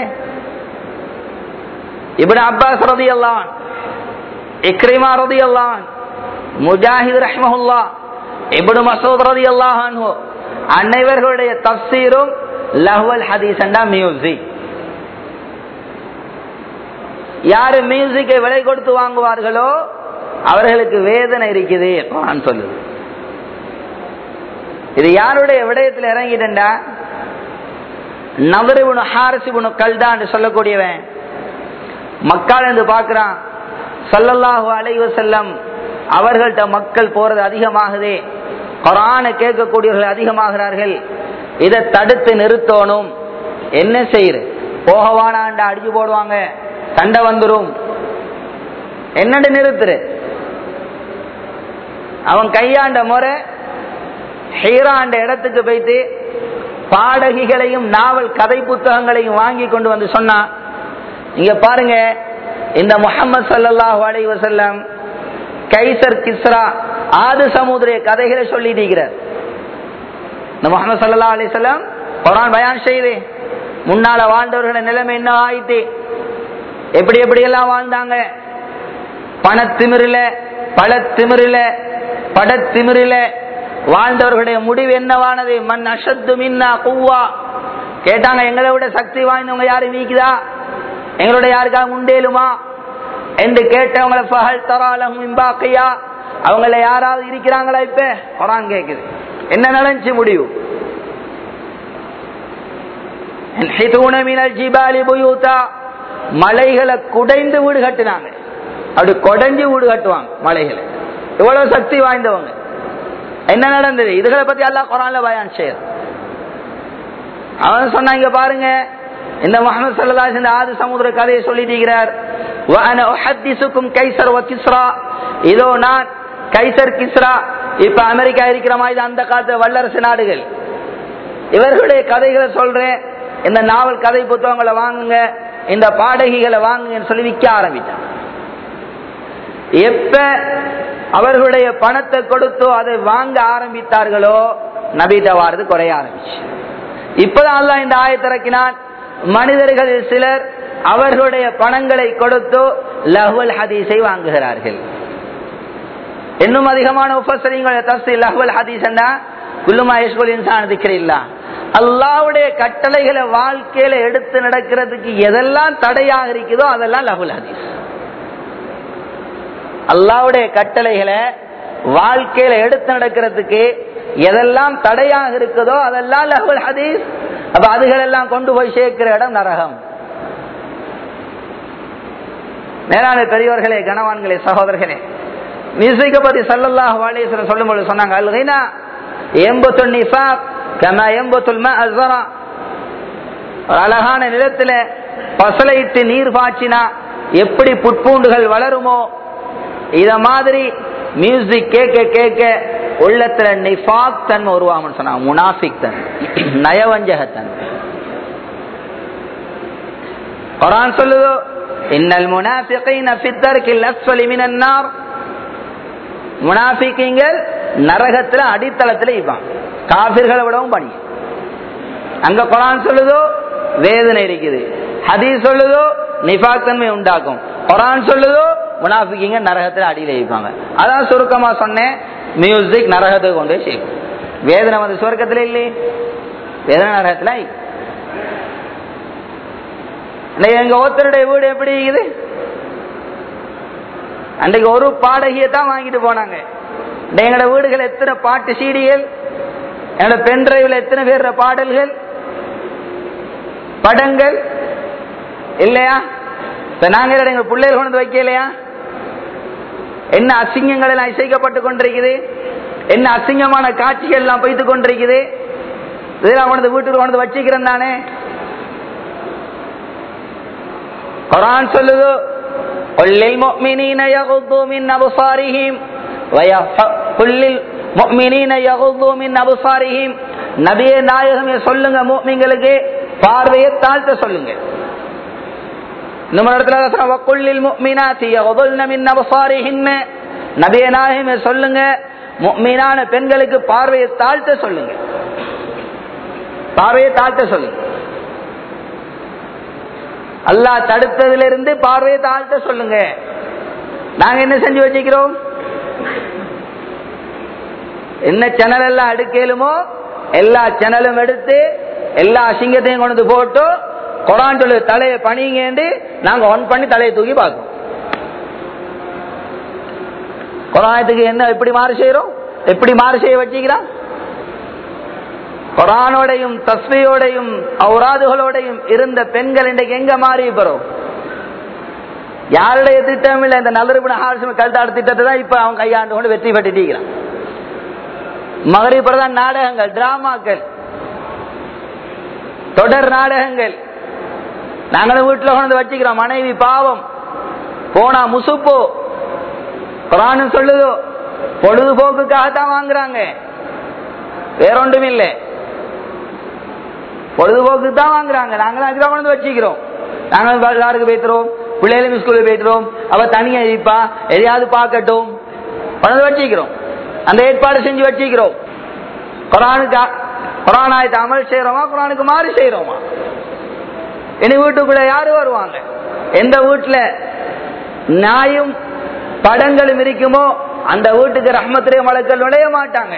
இப்னு அப்பாஸ் ரதியல்லான் இக்ரிமா ரதியல்லான் முஜாஹித் ரஹ்மஹுல்லா இப்னு மசூத் ரதியல்லாஹு அன்ஹு அனைவர்களுடைய தப்சீரும் லஹ்வல் ஹதீஸ் என்றா மியூசிக் யாரு மியூசிக்கை விலை கொடுத்து வாங்குவார்களோ அவர்களுக்கு வேதனை இருக்குது குரான் சொல்லுது இது யாருடைய விடயத்தில் இறங்கிட்டா நவருபுணு ஹாரசிபுணு கல்தான்னு சொல்லக்கூடியவன் மக்கள் என்று பார்க்கிறான் சல்லல்லாஹு அலைவ செல்லம் அவர்கள்ட்ட மக்கள் போறது அதிகமாகுதே குரானை கேட்கக்கூடியவர்கள் அதிகமாகிறார்கள் இதை தடுத்து நிறுத்தணும் என்ன செய்யுது போகவானாண்ட அடிச்சு போடுவாங்க சண்டை வந்துடும் என்னண்டு நிறுத்துரு அவன் கையாண்ட முறை ஹீராண்ட இடத்துக்கு போயிட்டு பாடகிகளையும் நாவல் கதை புத்தகங்களையும் வாங்கி கொண்டு வந்து சொன்னான் இங்க பாருங்க இந்த முகமது சல்லாஹூ அலை வசல்லம் கைசர் கிஸ்ரா ஆது சமுதிர கதைகளை சொல்லிட்டு இருக்கிறார் இந்த முகமது சல்லா அலிசல்லாம் குரான் பயான் செய்து முன்னால வாழ்ந்தவர்களோட நிலைமை என்ன ஆயிட்டு எப்படி எப்படி எல்லாம் வாழ்ந்தாங்க பணத்திமிரில பழத்திமிரில படத்திமிரில வாழ்ந்தவர்களுடைய முடிவு என்னவானது மண் அஷத்து மின்னா குவா கேட்டாங்க எங்களை விட சக்தி வாய்ந்தவங்க யாரு நீக்குதா எங்களோட யாருக்காக உண்டேலுமா என்று கேட்டவங்களை பகல் தராலம் இம்பாக்கையா அவங்கள யாராவது இருக்கிறாங்களா இப்ப குரான் கேக்குது என்ன நடந்துச்சு முடிவு மலைகளை குடைந்து வீடு கட்டினாங்க அப்படி கொடைஞ்சு வீடு கட்டுவாங்க மலைகளை இவ்வளவு சக்தி வாய்ந்தவங்க என்ன நடந்தது இதுகளை பத்தி அல்லா குரான்ல பயான் செய்ய அவன் சொன்னாங்க பாருங்க இந்த முகமது சல்லா இந்த ஆது சமுதிர கதையை சொல்லிட்டு கைசர் கிஸ்ரா இதோ நான் கைசர் கிஸ்ரா இப்ப அமெரிக்கா இருக்கிற மாதிரி அந்த காலத்து வல்லரசு நாடுகள் இவர்களுடைய கதைகளை சொல்றேன் இந்த நாவல் கதை புத்தகங்களை வாங்குங்க இந்த பாடகிகளை வாங்குங்கன்னு சொல்லி விற்க ஆரம்பித்தான் எப்ப அவர்களுடைய பணத்தை கொடுத்தோ அதை வாங்க ஆரம்பித்தார்களோ நபிட்ட வாரது குறைய ஆரம்பிச்சு இப்பதான் அல்ல இந்த ஆயத்திறக்கினான் மனிதர்களில் சிலர் அவர்களுடைய பணங்களை கொடுத்து லஹ்வல் ஹதீஸை வாங்குகிறார்கள் இன்னும் அதிகமான உபசரிங்களை தப்சி லஹ்வல் ஹதீஸ் குல்லுமா யஷ்குல் இன்சான் திக்கிறீங்களா அல்லாவுடைய கட்டளைகளை வாழ்க்கையில எடுத்து நடக்கிறதுக்கு எதெல்லாம் தடையாக இருக்குதோ அதெல்லாம் லஹுல் ஹதீஸ் அல்லாவுடைய கட்டளைகளை வாழ்க்கையில எடுத்து நடக்கிறதுக்கு எதெல்லாம் தடையாக இருக்குதோ அதெல்லாம் லஹுல் ஹதீஸ் அப்ப அதுகளெல்லாம் கொண்டு போய் சேர்க்கிற இடம் நரகம் மேலான பெரியவர்களே கனவான்களே சகோதரர்களே மியூசிக்க பத்தி சல்லல்லாஹ் வாலேஸ்வரன் சொல்லும் பொழுது சொன்னாங்க அல்கைனா எம்பத்துல் நிஃபாக் கமா எம்பத்துல் அஸ்வரா ஒரு அழகான நிலத்துல பசலையிட்டு நீர் பாய்ச்சினா எப்படி புட்பூண்டுகள் வளருமோ இத மாதிரி மியூசிக் கேட்க கேட்க உள்ளத்துல நிஃபாக் தன் உருவாமன்னு சொன்னாங்க முனாஃபிக் தன் நயவஞ்சகத்தன் குரான் சொல்லுதோ இன்னல் முனாஃபிகீன ஃபித்தர்கில் அஸ்வலி மினன் நார் முனாஃபிகீங்கள் நரகத்துல அடித்தளத்துல இருப்பான் காபிர்களை விடவும் பணி அங்க குரான் சொல்லுதோ வேதனை இருக்குது ஹதீஸ் சொல்லுதோ நிஃபாக் தன்மை உண்டாக்கும் குரான் சொல்லுதோ முனாஃபிக்கிங்க நரகத்துல அடியில வைப்பாங்க அதான் சுருக்கமா சொன்னேன் மியூசிக் நரகத்துக்கு கொண்டு போய் சேர்க்கும் வேதனை வந்து சுவர்க்கத்துல இல்லையே வேதனை நரகத்துல எங்க ஒருத்தருடைய வீடு எப்படி இருக்குது அன்றைக்கு ஒரு பாடகியை தான் வாங்கிட்டு போனாங்க எங்களோட வீடுகள் எத்தனை பாட்டு சீடிகள் என்னோட பென் டிரைவ்ல எத்தனை பேர் பாடல்கள் படங்கள் இல்லையா இப்ப நாங்க எங்க பிள்ளைகள் கொண்டு வைக்கலையா என்ன அசிங்கங்கள் எல்லாம் இசைக்கப்பட்டு கொண்டிருக்குது என்ன அசிங்கமான காட்சிகள் எல்லாம் வைத்து கொண்டிருக்குது இதெல்லாம் கொண்டு வீட்டுக்கு கொண்டு வச்சுக்கிறேன் தானே குரான் சொல்லுது قل للمؤمنين يغضوا من أبصارهم قل للمؤمنين يغضوا من أبصارهم நபியே நாயகமே சொல்லுங்க முஃமின்களுக்கு பார்வையை தாழ்த்த சொல்லுங்க இன்னும் இடத்துல வக்குள்ளில் முஃமினாத்தி யகுதுல்ன மின் அப்சாரிஹின்ன நபியே நாயகமே சொல்லுங்க முஃமினான பெண்களுக்கு பார்வையை தாழ்த்த சொல்லுங்க பார்வையை தாழ்த்த சொல்லுங்க அல்லா தடுத்ததுல இருந்து பார்வையை தாழ்த்த சொல்லுங்க நாங்க என்ன செஞ்சு வச்சுக்கிறோம் என்ன சேனல் எல்லாம் எடுக்கலுமோ எல்லா சேனலும் எடுத்து எல்லா அசிங்கத்தையும் கொண்டு போட்டு குரான் சொல்லு தலையை பணிங்கேண்டு நாங்க ஒன் பண்ணி தலையை தூக்கி பார்க்கோம் குரானத்துக்கு என்ன எப்படி மாறு செய்யறோம் எப்படி மாறு செய்ய வச்சுக்கிறான் குரானோடையும் தஸ்மியோடையும் அவுராதுகளோடையும் இருந்த பெண்கள் இன்றைக்கு எங்க மாறி போறோம் யாருடைய திட்டம் இல்ல இந்த நல்லறிவு ஹாரிசம் கல்தாடு திட்டத்தை தான் இப்ப அவன் கையாண்டு கொண்டு வெற்றி பெற்றுட்டீங்கிறான் மகரி பிரதான் நாடகங்கள் டிராமாக்கள் தொடர் நாடகங்கள் நாங்களும் வீட்டுல கொண்டு வச்சுக்கிறோம் மனைவி பாவம் போனா முசுப்போ குரானும் சொல்லுதோ பொழுதுபோக்குக்காகத்தான் வாங்குறாங்க வேற ஒன்றும் இல்லை பொழுதுபோக்கு தான் வாங்குறாங்க நாங்க அதுதான் கொண்டு வச்சுக்கிறோம் நாங்க எல்லாருக்கு பேசுறோம் பிள்ளைகளும் ஸ்கூலுக்கு போயிட்டுறோம் அவ தனியா இருப்பா எதையாவது பார்க்கட்டும் கொண்டு வச்சுக்கிறோம் அந்த ஏற்பாடு செஞ்சு வச்சுக்கிறோம் குரானுக்கு குரான் ஆயத்தை அமல் செய்யறோமா குரானுக்கு மாறி செய்யறோமா இனி வீட்டுக்குள்ள யாரு வருவாங்க எந்த வீட்டுல நாயும் படங்களும் இருக்குமோ அந்த வீட்டுக்கு ரஹ்மத்திலே மலக்கள் நுழைய மாட்டாங்க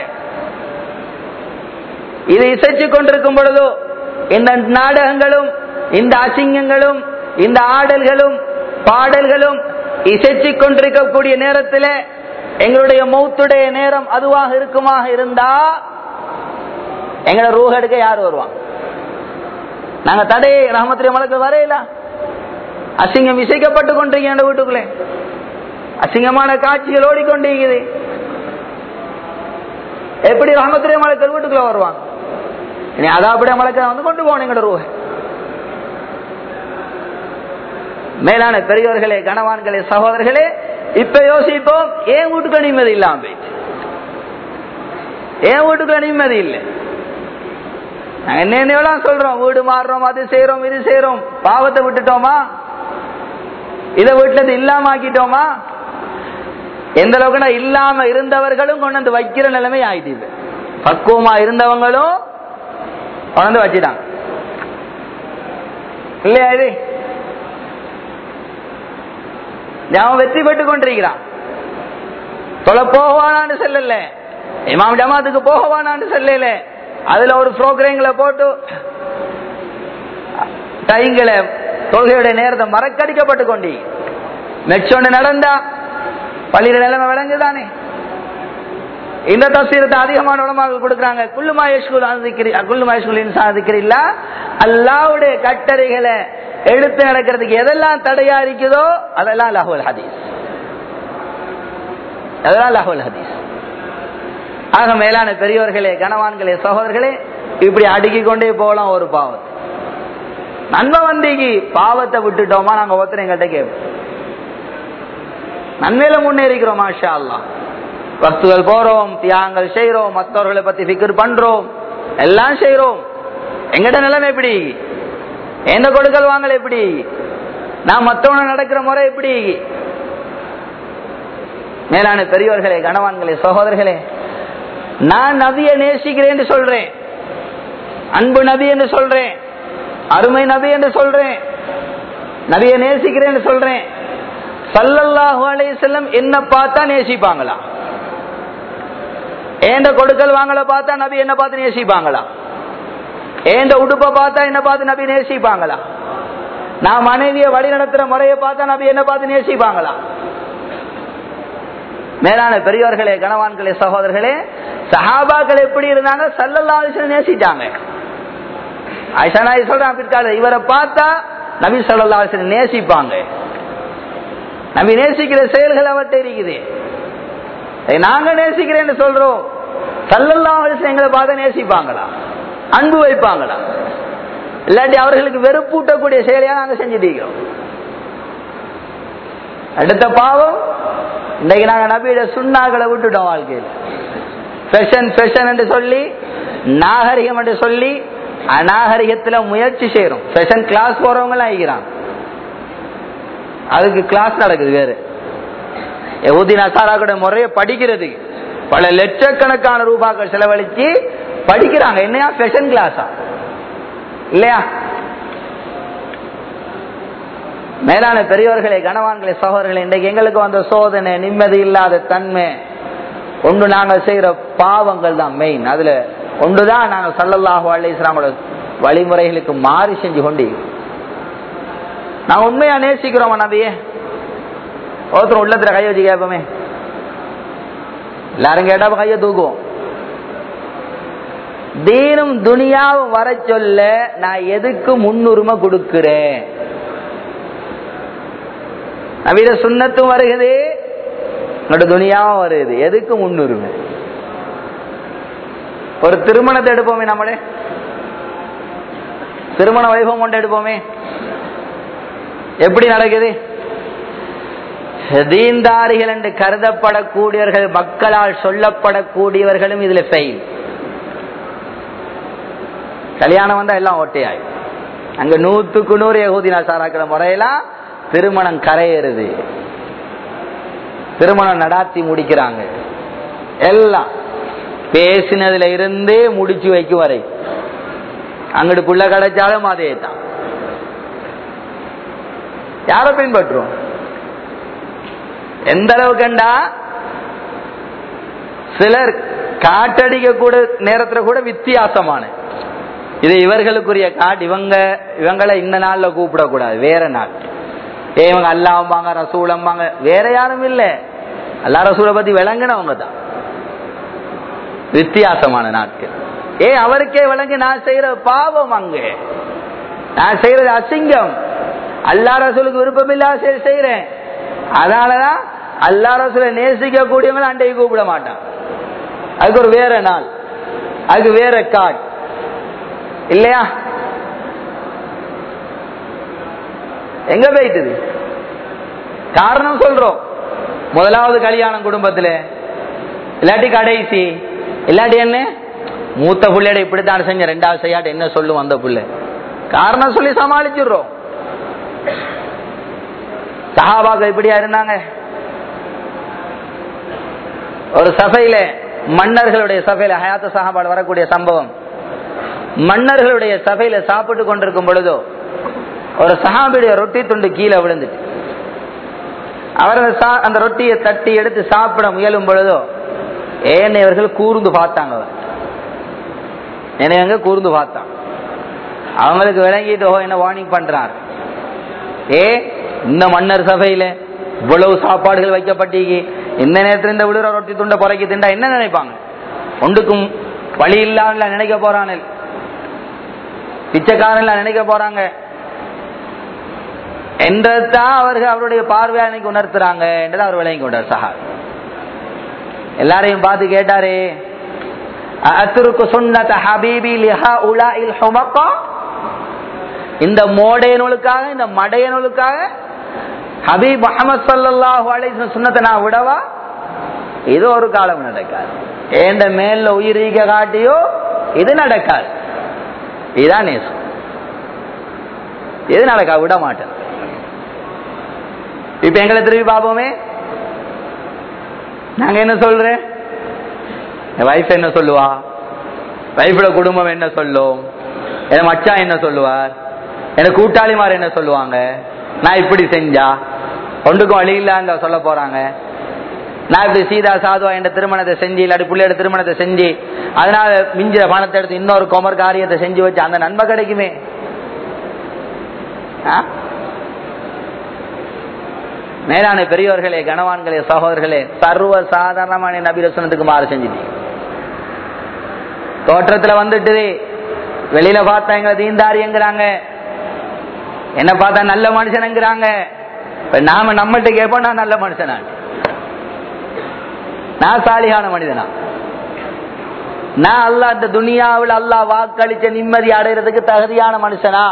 இது இசைச்சு கொண்டிருக்கும் பொழுதோ இந்த நாடகங்களும் இந்த அசிங்கங்களும் இந்த ஆடல்களும் பாடல்களும் இசைச்சு கொண்டிருக்கக்கூடிய நேரத்தில் எங்களுடைய மௌத்துடைய நேரம் அதுவாக இருக்குமாக இருந்தா எங்களை ரூஹ் எடுக்க யார் வருவான் நாங்க தடையை ரஹமத்திரிய மலக்கு வரையில அசிங்கம் இசைக்கப்பட்டு கொண்டிருக்கீங்க வீட்டுக்குள்ளே அசிங்கமான காட்சிகள் ஓடிக்கொண்டிருக்குது எப்படி ரஹமத்திரிய மலக்கள் வீட்டுக்குள்ள வருவாங்க இனி அதாப்படியே மலக்க வந்து கொண்டு போகணும் எங்களோட ரூஹை மேலான பெரியவர்களே கணவான்களே சகோதரர்களே இப்ப யோசிப்போம் ஏன் வீட்டுக்குள்ள நிம்மதி இல்லாம போயிடுச்சு ஏன் வீட்டுக்குள்ள நிம்மதி இல்லை நாங்க என்னென்னலாம் சொல்றோம் வீடு மாறுறோம் அது செய்யறோம் இது செய்யறோம் பாவத்தை விட்டுட்டோமா இதை வீட்டுல இருந்து இல்லாம ஆக்கிட்டோமா எந்த அளவுக்குனா இல்லாம இருந்தவர்களும் கொண்டு வந்து வைக்கிற நிலைமை ஆயிட்டு பக்குவமா இருந்தவங்களும் கொண்டு வந்து வச்சுட்டாங்க இல்லையா இது அவன் வெற்றி பெற்று கொண்டிருக்கிறான் தொலை போகவானான்னு சொல்லல இமாம் ஜமாத்துக்கு போகவானான்னு சொல்லல அதுல ஒரு புரோகிரங்களை போட்டு டைங்களை தொழுகையுடைய நேரத்தை மறக்கடிக்கப்பட்டு கொண்டி மெச்சொன்னு நடந்தா பள்ளியில நிலைமை விளங்குதானே இந்த தஸ்வீரத்தை அதிகமான உடமாக கொடுக்குறாங்க குல்லுமா யஷ்குல் குல்லுமா யஷ்குலின் சாதிக்கிறீங்களா அல்லாவுடைய கட்டளைகளை எடுத்து நடக்கிறதுக்கு எதெல்லாம் தடையா இருக்குதோ அதெல்லாம் லஹுல் ஹதீஸ் அதெல்லாம் லஹுல் ஹதீஸ் ஆக மேலான பெரியவர்களே கனவான்களே சகோதரர்களே இப்படி அடுக்கி கொண்டே போகலாம் ஒரு பாவத்தை நன்மை வந்தீங்க பாவத்தை விட்டுட்டோமா நாங்க ஒருத்தர் எங்கள்கிட்ட கேட்போம் நன்மையில முன்னேறிக்கிறோம் மாஷா அல்லா வஸ்துகள் போறோம் தியாகங்கள் செய்யறோம் மற்றவர்களை பத்தி ஃபிக்கர் பண்றோம் எல்லாம் செய்யறோம் எங்கட நிலைமை எப்படி எந்த கொடுக்கல் வாங்கல் எப்படி நான் மற்றவன நடக்கிற முறை எப்படி மேலான பெரியவர்களே கணவான்களே சகோதரர்களே நான் நபியை நேசிக்கிறேன் என்று சொல்றேன் அன்பு நபி என்று சொல்றேன் அருமை நபி என்று சொல்றேன் நபியை நேசிக்கிறேன் என்று சொல்றேன் சல்லல்லாஹு அலைஹி செல்லம் என்ன பார்த்தா நேசிப்பாங்களா ஏண்ட கொடுக்கல் வாங்கல பார்த்தா நபி என்ன பார்த்து நேசிப்பாங்களா ஏண்ட உடுப்பை பார்த்தா என்ன பார்த்து நபி நேசிப்பாங்களா நான் மனைவியை வழி நடத்துற முறையை பார்த்தா நபி என்ன பார்த்து நேசிப்பாங்களா மேலான பெரியவர்களே கணவான்களே சகோதரர்களே சஹாபாக்கள் எப்படி இருந்தாங்க சல்லல்லா அலிஸ்லம் நேசிட்டாங்க ஆயிஷா நாய் சொல்றேன் பிற்கால இவரை பார்த்தா நபி சல்லா அலிஸ்லம் நேசிப்பாங்க நபி நேசிக்கிற செயல்கள் அவர்கிட்ட இருக்குது நாங்க நேசிக்கிறேன்னு சொல்றோம் சல்லல்லா அலிஸ்லம் எங்களை பார்த்து நேசிப்பாங்களா அன்பு வைப்பாங்களா இல்லாட்டி அவர்களுக்கு வெறுப்பூட்டக்கூடிய செயலையா நாங்க செஞ்சுட்டு இருக்கிறோம் அடுத்த பாவம் இன்னைக்கு நாங்க நபியோட சுண்ணாக்களை விட்டுட்டோம் வாழ்க்கையில் ஃபெஷன் ஃபெஷன் என்று சொல்லி நாகரிகம் என்று சொல்லி அநாகரிகத்துல முயற்சி செய்யறோம் ஃபெஷன் கிளாஸ் போறவங்க எல்லாம் ஆகிக்கிறான் அதுக்கு கிளாஸ் நடக்குது வேறு எவுதி நசாராக்களுடைய முறையை படிக்கிறது பல லட்சக்கணக்கான ரூபாய்கள் செலவழிச்சு படிக்கிறாங்க என்னையா ஃபெஷன் கிளாஸா இல்லையா மேலான பெரியவர்களே கனவான்களே சகோதரர்களே இன்றைக்கு எங்களுக்கு வந்த சோதனை நிம்மதி இல்லாத தன்மை ஒன்று நாங்கள் செய்யற பாவங்கள் தான் மெயின் அதுல ஒன்றுதான் நாங்கள் சல்லல்லாஹு அலி இஸ்லாமோட வழிமுறைகளுக்கு மாறி செஞ்சு கொண்டு நான் உண்மையா நேசிக்கிறோமா நபியே ஒருத்தர் உள்ளத்துல கை வச்சு கேட்போமே எல்லாரும் கேட்டா கையை தூக்குவோம் தீனும் துனியாவும் வர சொல்ல நான் எதுக்கு முன்னுரிமை கொடுக்கிறேன் நவீன சுண்ணத்தும் வருகுது உங்களோட துனியாவும் வருது எதுக்கு முன்னுரிமை ஒரு திருமணத்தை எடுப்போமே நம்மளே திருமண வைபவம் கொண்டு எடுப்போமே எப்படி நடக்குது தீன்தாரிகள் என்று கருதப்படக்கூடியவர்கள் மக்களால் சொல்லப்படக்கூடியவர்களும் இதுல ஃபெயில் கல்யாணம் வந்தா எல்லாம் ஓட்டையாய் அங்க நூத்துக்கு நூறு யகூதி நாசாராக்கிற முறையெல்லாம் திருமணம் கரையேறுது திருமணம் நடாத்தி முடிக்கிறாங்க எல்லாம் பேசினதுல இருந்தே முடிச்சு வைக்கும் வரை அங்கிட்டு புள்ள கிடைச்சாலும் அதே தான் யார பின்பற்றும் எந்த அளவு கண்டா சிலர் காட்டடிக்க கூட நேரத்துல கூட வித்தியாசமான இது இவர்களுக்குரிய காட்டு இவங்க இவங்களை இந்த நாள்ல கூப்பிடக்கூடாது வேற நாள் ஏ இவங்க அல்லாம்பாங்க ரசூலம்பாங்க வேற யாரும் இல்ல அல்லா ரசூலை பத்தி விளங்குனவங்க தான் வித்தியாசமான நாட்கள் ஏ அவருக்கே விளங்கு நான் செய்யற பாவம் அங்கே நான் செய்யறது அசிங்கம் அல்லா ரசூலுக்கு விருப்பம் இல்லாத செய்யறேன் அதனாலதான் அல்லா ரசூலை நேசிக்க கூடியவங்க அண்டையை கூப்பிட மாட்டான் அதுக்கு ஒரு வேற நாள் அதுக்கு வேற காட் இல்லையா எங்க போயிட்டுது காரணம் சொல்றோம் முதலாவது கல்யாணம் குடும்பத்துல இல்லாட்டி கடைசி இல்லாட்டி என்ன மூத்த பிள்ளையோட இப்படித்தான் செஞ்ச ரெண்டாவது செய்யாட்டு என்ன சொல்லும் அந்த பிள்ளை காரணம் சொல்லி சமாளிச்சிடுறோம் சஹாபாக்கள் இப்படியா இருந்தாங்க ஒரு சபையில மன்னர்களுடைய சபையில ஹயாத்த சஹாபால் வரக்கூடிய சம்பவம் மன்னர்களுடைய சபையில சாப்பிட்டு கொண்டிருக்கும் பொழுதோ ஒரு சஹாபியுடைய ரொட்டி துண்டு கீழே விழுந்துட்டு அவர் அந்த ரொட்டியை தட்டி எடுத்து சாப்பிட முயலும் பொழுதோ ஏனையவர்கள் கூர்ந்து பார்த்தாங்க அவர் என்னையங்க கூர்ந்து பார்த்தான் அவங்களுக்கு விளங்கிட்டு ஓ என்ன வார்னிங் பண்றார் ஏ இந்த மன்னர் சபையில இவ்வளவு சாப்பாடுகள் வைக்கப்பட்டீங்க இந்த நேரத்தில் இந்த விழுற ரொட்டி துண்டை புறக்கி திண்டா என்ன நினைப்பாங்க ஒன்றுக்கும் வழி இல்லாம நினைக்க போறானே பிச்சைக்காரன் நினைக்க போறாங்க என்றதான் அவர்கள் அவருடைய பார்வையா இன்னைக்கு உணர்த்துறாங்க என்றதை அவர் விளங்கி கொண்டார் சஹா எல்லாரையும் பார்த்து கேட்டாரே அத்துருக்கு சுன்னத ஹபீபி லிஹா உலா இல் ஹுமக்கா இந்த மோடையனுக்காக இந்த மடையனுக்காக ஹபீப் முகமது சல்லாஹு அலைஹி சுன்னத்தை நான் விடவா இது ஒரு காலம் நடக்காது ஏந்த மேல உயிரீக காட்டியோ இது நடக்காது இதுதான் நேசம் இது நடக்கா விட மாட்டேன் இப்ப எங்களை திரும்பி பார்ப்போமே நாங்க என்ன சொல்றேன் வைஃப் என்ன சொல்லுவா வைஃபோட குடும்பம் என்ன சொல்லும் என் மச்சான் என்ன சொல்லுவார் என் கூட்டாளிமார் என்ன சொல்லுவாங்க நான் இப்படி செஞ்சா ஒன்றுக்கும் வழி இல்லாத சொல்ல போறாங்க நான் இப்படி சீதா சாதுவா என்ற திருமணத்தை செஞ்சு இல்லாட்டி பிள்ளையோட திருமணத்தை செஞ்சு அதனால மிஞ்சிற பணத்தை எடுத்து இன்னொரு கொமர் காரியத்தை செஞ்சு வச்சு அந்த நன்மை கிடைக்குமே மேலான பெரியவர்களே கனவான்களே சகோதரர்களே சர்வ சாதாரணமான நபிரசனத்துக்கு மாறு செஞ்சுட்டீங்க தோற்றத்துல வந்துட்டு வெளியில பார்த்தா எங்களை தீந்தாரியங்கிறாங்க என்ன பார்த்தா நல்ல மனுஷனுங்கிறாங்க நாம நம்மகிட்ட கேட்போம் நான் நல்ல மனுஷனா நான் சாலிகான மனிதனா நான் அல்லா இந்த துனியாவில் அல்லா வாக்களிச்ச நிம்மதி அடைகிறதுக்கு தகுதியான மனுஷனா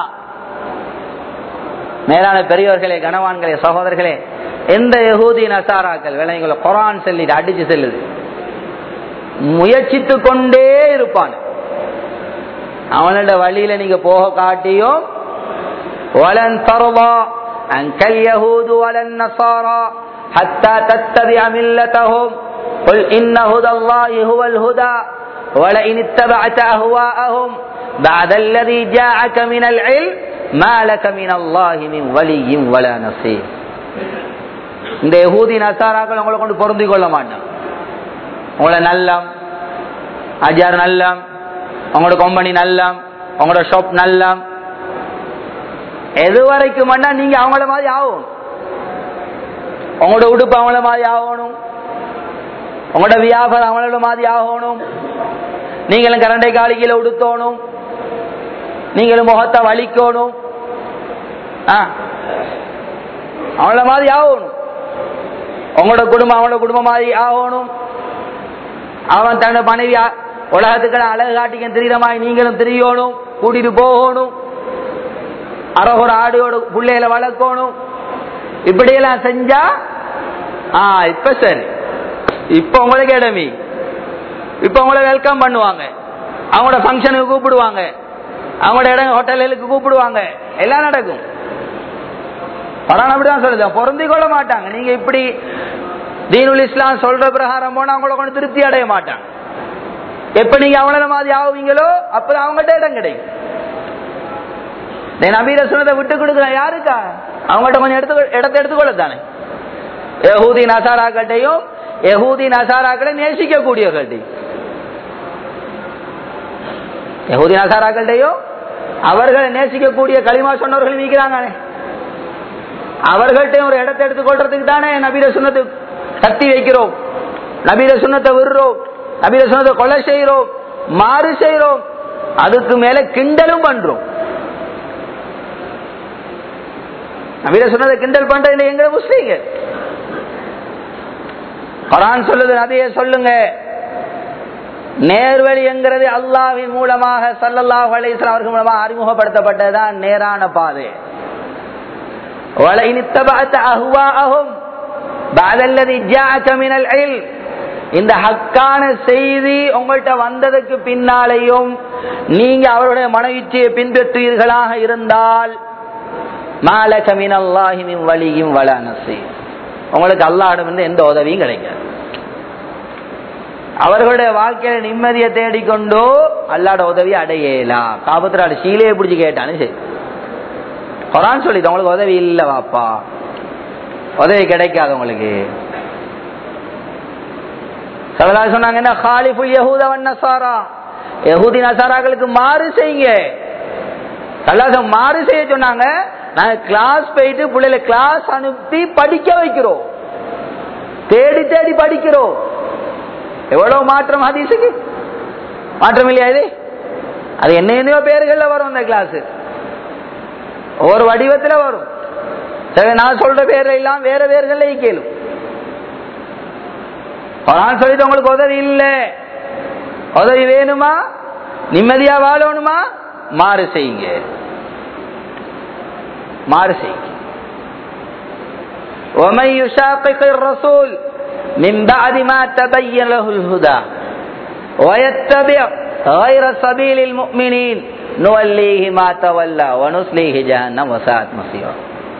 மேலான பெரியவர்களே கனவான்களே சகோதரர்களே எந்த யகூதி நசாராக்கள் விளையங்களை குரான் செல்லிட்டு அடிச்சு செல்லுது முயற்சித்து கொண்டே இருப்பான் அவனோட வழியில நீங்க போக காட்டியும் ولن ترضى عنك اليهود ولا النصارى حتى تتبع ملتهم قل إن هدى الله هو الهدى ولئن اتبعت أهواءهم بعد الذي جاءك من العلم ما لك من الله من ولي ولا نصير இந்த யகூதி நசாராக்கள் உங்களை கொண்டு பொருந்தி கொள்ள மாட்டான் உங்களை நல்லம் அஜார் நல்லம் உங்களோட கம்பெனி நல்லம் உங்களோட ஷாப் நல்லம் எது வரைக்கும் நீங்க அவங்கள மாதிரி ஆகணும் உங்களோட உடுப்பு அவங்கள மாதிரி ஆகணும் உங்களோட வியாபாரம் அவங்களோட மாதிரி ஆகணும் நீங்களும் கரண்டை காலிக்கையில உடுத்தணும் நீங்களும் முகத்தை வலிக்கணும் அவங்கள மாதிரி ஆகணும் உங்களோட குடும்பம் அவங்களோட குடும்பம் மாதிரி ஆகணும் அவன் தன்னோட மனைவி உலகத்துக்கு அழகு காட்டிக்க தெரியுற மாதிரி நீங்களும் தெரியணும் கூட்டிட்டு போகணும் அறகுற ஆடியோட பிள்ளைகளை வளர்க்கணும் இப்படியெல்லாம் செஞ்சா ஆ இப்ப சரி இப்ப உங்களுக்கு இடமி இப்ப உங்களை வெல்கம் பண்ணுவாங்க அவங்களோட ஃபங்க்ஷனுக்கு கூப்பிடுவாங்க அவங்களோட இடம் ஹோட்டல்களுக்கு கூப்பிடுவாங்க எல்லாம் நடக்கும் படம் அப்படிதான் சொல்லுது பொருந்தி கொள்ள மாட்டாங்க நீங்க இப்படி தீனுல் இஸ்லாம் சொல்ற பிரகாரம் போனா அவங்கள கொண்டு திருப்தி அடைய மாட்டாங்க எப்ப நீங்க அவங்கள மாதிரி ஆகுவீங்களோ அப்பதான் அவங்ககிட்ட இடம் கிடைக்கும் நபீர சொன்னதை விட்டு கொடுக்குறேன் யாருக்கா அவங்ககிட்ட கொஞ்சம் எடுத்து இடத்தை எடுத்துக்கொள்ள தானே யகூதி நசாராக்கட்டையும் யகூதி நசாராக்களை நேசிக்க கூடியவர்கள்ட்டையும் யகூதி நசாராக்கள்டையும் அவர்களை நேசிக்கக்கூடிய களிமா சொன்னவர்கள் நீக்கிறாங்க அவர்கள்ட்டையும் ஒரு இடத்தை எடுத்துக்கொள்றதுக்கு தானே நபீர சுண்ணத்தை கத்தி வைக்கிறோம் நபீர சுண்ணத்தை விடுறோம் நபீர சுண்ணத்தை கொலை செய்கிறோம் மாறு செய்கிறோம் அதுக்கு மேல கிண்டலும் பண்றோம் நபீர சொன்னதை கிண்டல் பண்றது எங்க முஸ்லீங்க குரான் சொல்லுது அதையே சொல்லுங்க நேர்வழி என்கிறது அல்லாவின் மூலமாக சல்லல்லாஹ் அலிஸ்லாம் அவர்கள் மூலமாக அறிமுகப்படுத்தப்பட்டதுதான் நேரான பாதை இந்த ஹக்கான செய்தி உங்கள்கிட்ட வந்ததுக்கு பின்னாலேயும் நீங்க அவருடைய மனவீச்சியை பின்பற்றுவீர்களாக இருந்தால் மாலகமின் அல்லாஹிமின் வழியும் வளனசி உங்களுக்கு அல்லாஹிடம் எந்த உதவியும் கிடைக்காது அவர்களுடைய வாழ்க்கையில நிம்மதியை தேடிக்கொண்டோ அல்லாட உதவி அடையலாம் காபத்திராடு சீலையை பிடிச்சி கேட்டானு சரி குரான் சொல்லி உங்களுக்கு உதவி இல்லை வாப்பா உதவி கிடைக்காது உங்களுக்கு சலதா சொன்னாங்க என்ன ஹாலிஃபுல் யஹூதவன் நசாரா யஹூதி நசாராக்களுக்கு மாறு செய்யுங்க சல்லாசம் மாறு செய்ய சொன்னாங்க நாங்க கிளாஸ் போயிட்டு பிள்ளைல கிளாஸ் அனுப்பி படிக்க வைக்கிறோம் தேடி தேடி படிக்கிறோம் எவ்வளவு மாற்றம் ஹதீஸுக்கு மாற்றம் இல்லையா இது அது என்னென்னையோ பேர்கள்ல வரும் அந்த கிளாஸ் ஒவ்வொரு வடிவத்துல வரும் சரி நான் சொல்ற பேர் எல்லாம் வேற பேர்கள்ல கேளும் நான் சொல்லிட்டு உங்களுக்கு உதவி இல்லை உதவி வேணுமா நிம்மதியா வாழணுமா மாறு செய்யுங்க மாறு செய்யுங்க ومن يشاقق الرسول من بعد ما تبين له الهدى ويتبع غير سبيل المؤمنين نوليه ما تولى ونسليه جهنم وساءت مصيرا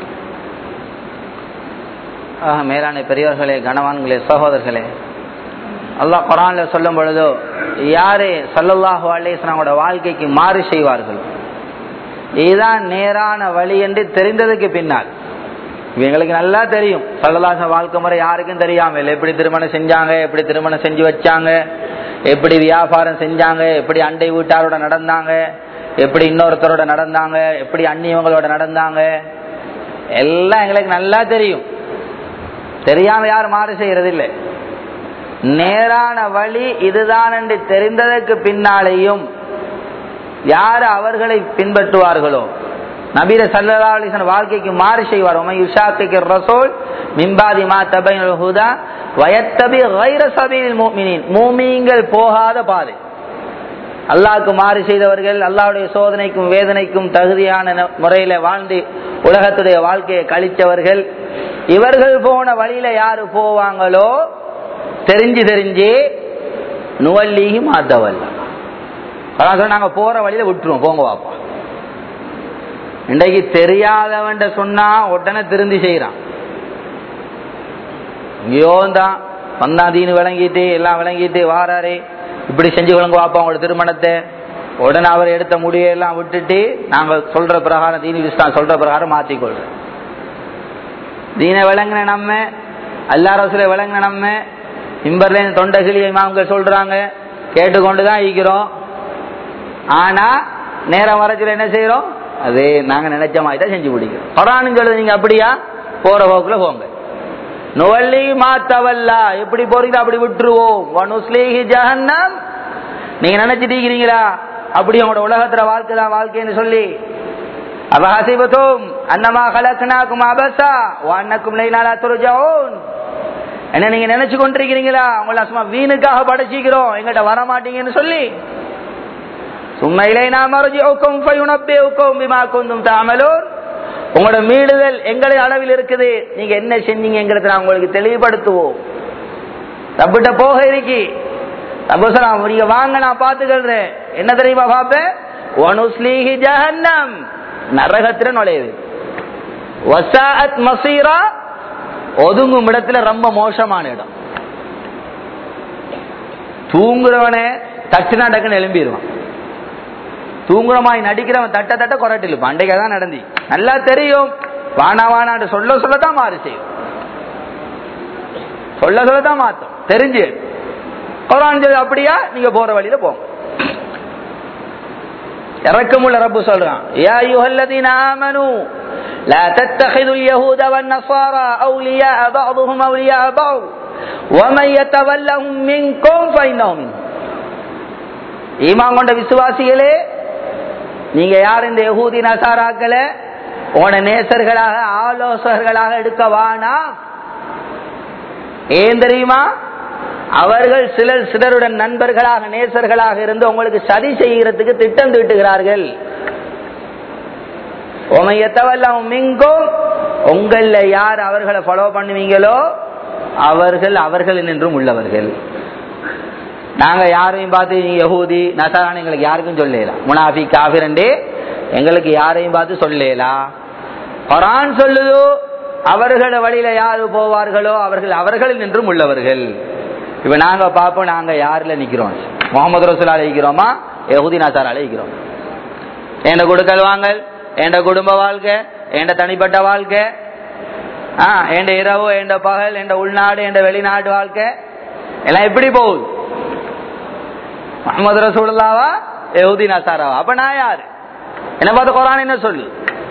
ஆக மேலான பெரியவர்களே கணவான்களே சகோதரர்களே அல்லாஹ் குரான்ல சொல்லும் பொழுதோ யாரு சல்லல்லாஹு அலேஸ்வனோட வாழ்க்கைக்கு மாறு செய்வார்கள் இதுதான் நேரான வழி என்று தெரிந்ததுக்கு பின்னால் இவங்களுக்கு நல்லா தெரியும் சல்லல்லாச வாழ்க்கை முறை யாருக்கும் தெரியாமல் எப்படி திருமணம் செஞ்சாங்க எப்படி திருமணம் செஞ்சு வச்சாங்க எப்படி வியாபாரம் செஞ்சாங்க எப்படி அண்டை வீட்டாரோட நடந்தாங்க எப்படி இன்னொருத்தரோட நடந்தாங்க எப்படி அந்நியவங்களோட நடந்தாங்க எல்லாம் எங்களுக்கு நல்லா தெரியும் தெரியாம யாரும் மாறு செய்யறது இல்லை நேரான வழி இதுதான் என்று தெரிந்ததற்கு பின்னாலேயும் யார் அவர்களை பின்பற்றுவார்களோ நபீர சல்லா அலிசன் வாழ்க்கைக்கு மாறு செய்வார் யுஷாக்கு ரசோல் மிம்பாதி மா தபைன் ஹுதா வயத்தபி கைர சபீல் மூமினின் மூமீங்கள் போகாத பாதை அல்லாஹ்க்கு மாறு செய்தவர்கள் அல்லாஹ்வுடைய சோதனைக்கும் வேதனைக்கும் தகுதியான முறையில வாழ்ந்து உலகத்துடைய வாழ்க்கையை கழிச்சவர்கள் இவர்கள் போன வழியில யாரு போவாங்களோ தெரிஞ்சு தெரிஞ்சு நுவல்லி மாத்தவல்ல அதான் நாங்க போற வழியில விட்டுருவோம் போங்க வாப்பா இன்றைக்கு தெரியாதவன் சொன்னா உடனே திருந்தி செய்யறான் இங்கேயோ தான் வந்தான் தீனு விளங்கிட்டு எல்லாம் விளங்கிட்டு வாராரு இப்படி செஞ்சு விளங்க வாப்பா உங்களோட திருமணத்தை உடனே அவர் எடுத்த முடியெல்லாம் விட்டுட்டு நாங்க சொல்ற பிரகாரம் தீனி இஸ்லாம் சொல்ற பிரகாரம் மாத்திக்கொள்றோம் தீன விளங்கின நம்ம அல்லா ரசூலை விளங்கின நம்ம இம்பர்ல தொண்டகிளி இமாம்கள் சொல்றாங்க கேட்டுக்கொண்டுதான் ஈக்கிறோம் ஆனா நேரம் வரச்சுல என்ன செய்யறோம் அதே நாங்க நினைச்ச மாதிரி தான் செஞ்சு பிடிக்கிறோம் குரான் சொல்லுது நீங்க அப்படியா போற போக்குல போங்க நுவல்லி மாத்தவல்லா எப்படி போறீங்களோ அப்படி விட்டுருவோம் வனுஸ்லீஹி ஜஹன்னம் நீங்க நினைச்சிட்டு இருக்கிறீங்களா அப்படி உங்களோட உலகத்துல வாழ்க்கை தான் வாழ்க்கைன்னு சொல்லி அவ ஹசிபத்தும் அன்னமா கலக்கனாக்கும் அபசா வான்னக்கும் லைனாலா துருஜவுன் என்ன நீங்க நினைச்சு கொண்டிருக்கிறீங்களா உங்களை சும்மா வீணுக்காக படைச்சிக்கிறோம் எங்கிட்ட வர மாட்டீங்கன்னு சொல்லி சும்மா இலைனா மறுஜிக்கும் ஃபயுனப்பியுக்கும் பிமா குந்தும் தாமலூர் உங்களோட மீடுதல் எங்களுடைய அளவில் இருக்குது நீங்க என்ன செஞ்சீங்கிறது நான் உங்களுக்கு தெளிவுபடுத்துவோம் ரப்பிட்ட போக இருக்கி ரபுசலாம் நீங்க வாங்க நான் பாத்துக்கிறேன் என்ன தெரியுமா பாப்பேன் ஒனுஸ்லீஹி ஜஹன்னம் நரகத்துல நுழையுது வசாஅத் மசீரா ஒதுங்கும் இடத்துல ரொம்ப மோசமான இடம் தூங்குறவனே தட்டுனா டக்குன்னு எழும்பிடுவான் தூங்குறமாய் நடிக்கிறவன் தட்ட தட்ட குரட்டில் பண்டைக்கு தான் நடந்தி நல்லா தெரியும் வானா வானான்னு சொல்ல சொல்லத்தான் மாறு செய்யும் சொல்ல சொல்லத்தான் மாத்தம் தெரிஞ்சு குரான் சொல்லி அப்படியா நீங்க போற வழியில போங்க இறக்கமுள்ள ரப்பு சொல்றான் யா அய்யுஹல்லதீன ஆமனு لا تتخذوا اليهود والنصارى أولياء بعضهم أولياء بعض ومن يتولهم منكم فإنه منهم ஈமான் கொண்ட விசுவாசிகளே நீங்க யார் இந்த யகூதி நசாராக்களை உன நேசர்களாக ஆலோசகர்களாக எடுக்க வானா ஏன் தெரியுமா அவர்கள் சிலர் சிலருடன் நண்பர்களாக நேசர்களாக இருந்து உங்களுக்கு சதி செய்கிறதுக்கு திட்டம் தீட்டுகிறார்கள் உமையத்தவல்லாம் மிங்கும் உங்கள யார் அவர்களை ஃபாலோ பண்ணுவீங்களோ அவர்கள் அவர்கள் என்றும் உள்ளவர்கள் நாங்க யாரையும் பார்த்து நீ யகூதி நசாரான எங்களுக்கு யாருக்கும் சொல்லலாம் முனாஃபி காபிரண்டே எங்களுக்கு யாரையும் பார்த்து சொல்லலாம் குரான் சொல்லுதோ அவர்கள வழியில யாரு போவார்களோ அவர்கள் அவர்கள் நின்றும் உள்ளவர்கள் இப்ப நாங்க பார்ப்போம் நாங்க யாருல நிக்கிறோம் முகமது ரசூலா அழைக்கிறோமா யகுதி நாசார் அழைக்கிறோம் என்ற கொடுக்கல் வாங்கல் என்ற குடும்ப வாழ்க்கை என்ற தனிப்பட்ட வாழ்க்கை ஆ என்ற இரவு என்ற பகல் என்ற உள்நாடு என்ற வெளிநாடு வாழ்க்கை எல்லாம் எப்படி போகுது முகமது ரசூலுல்லாவா யகுதி நாசாராவா அப்ப நான் யாரு என்ன பார்த்து குரான் என்ன சொல்லு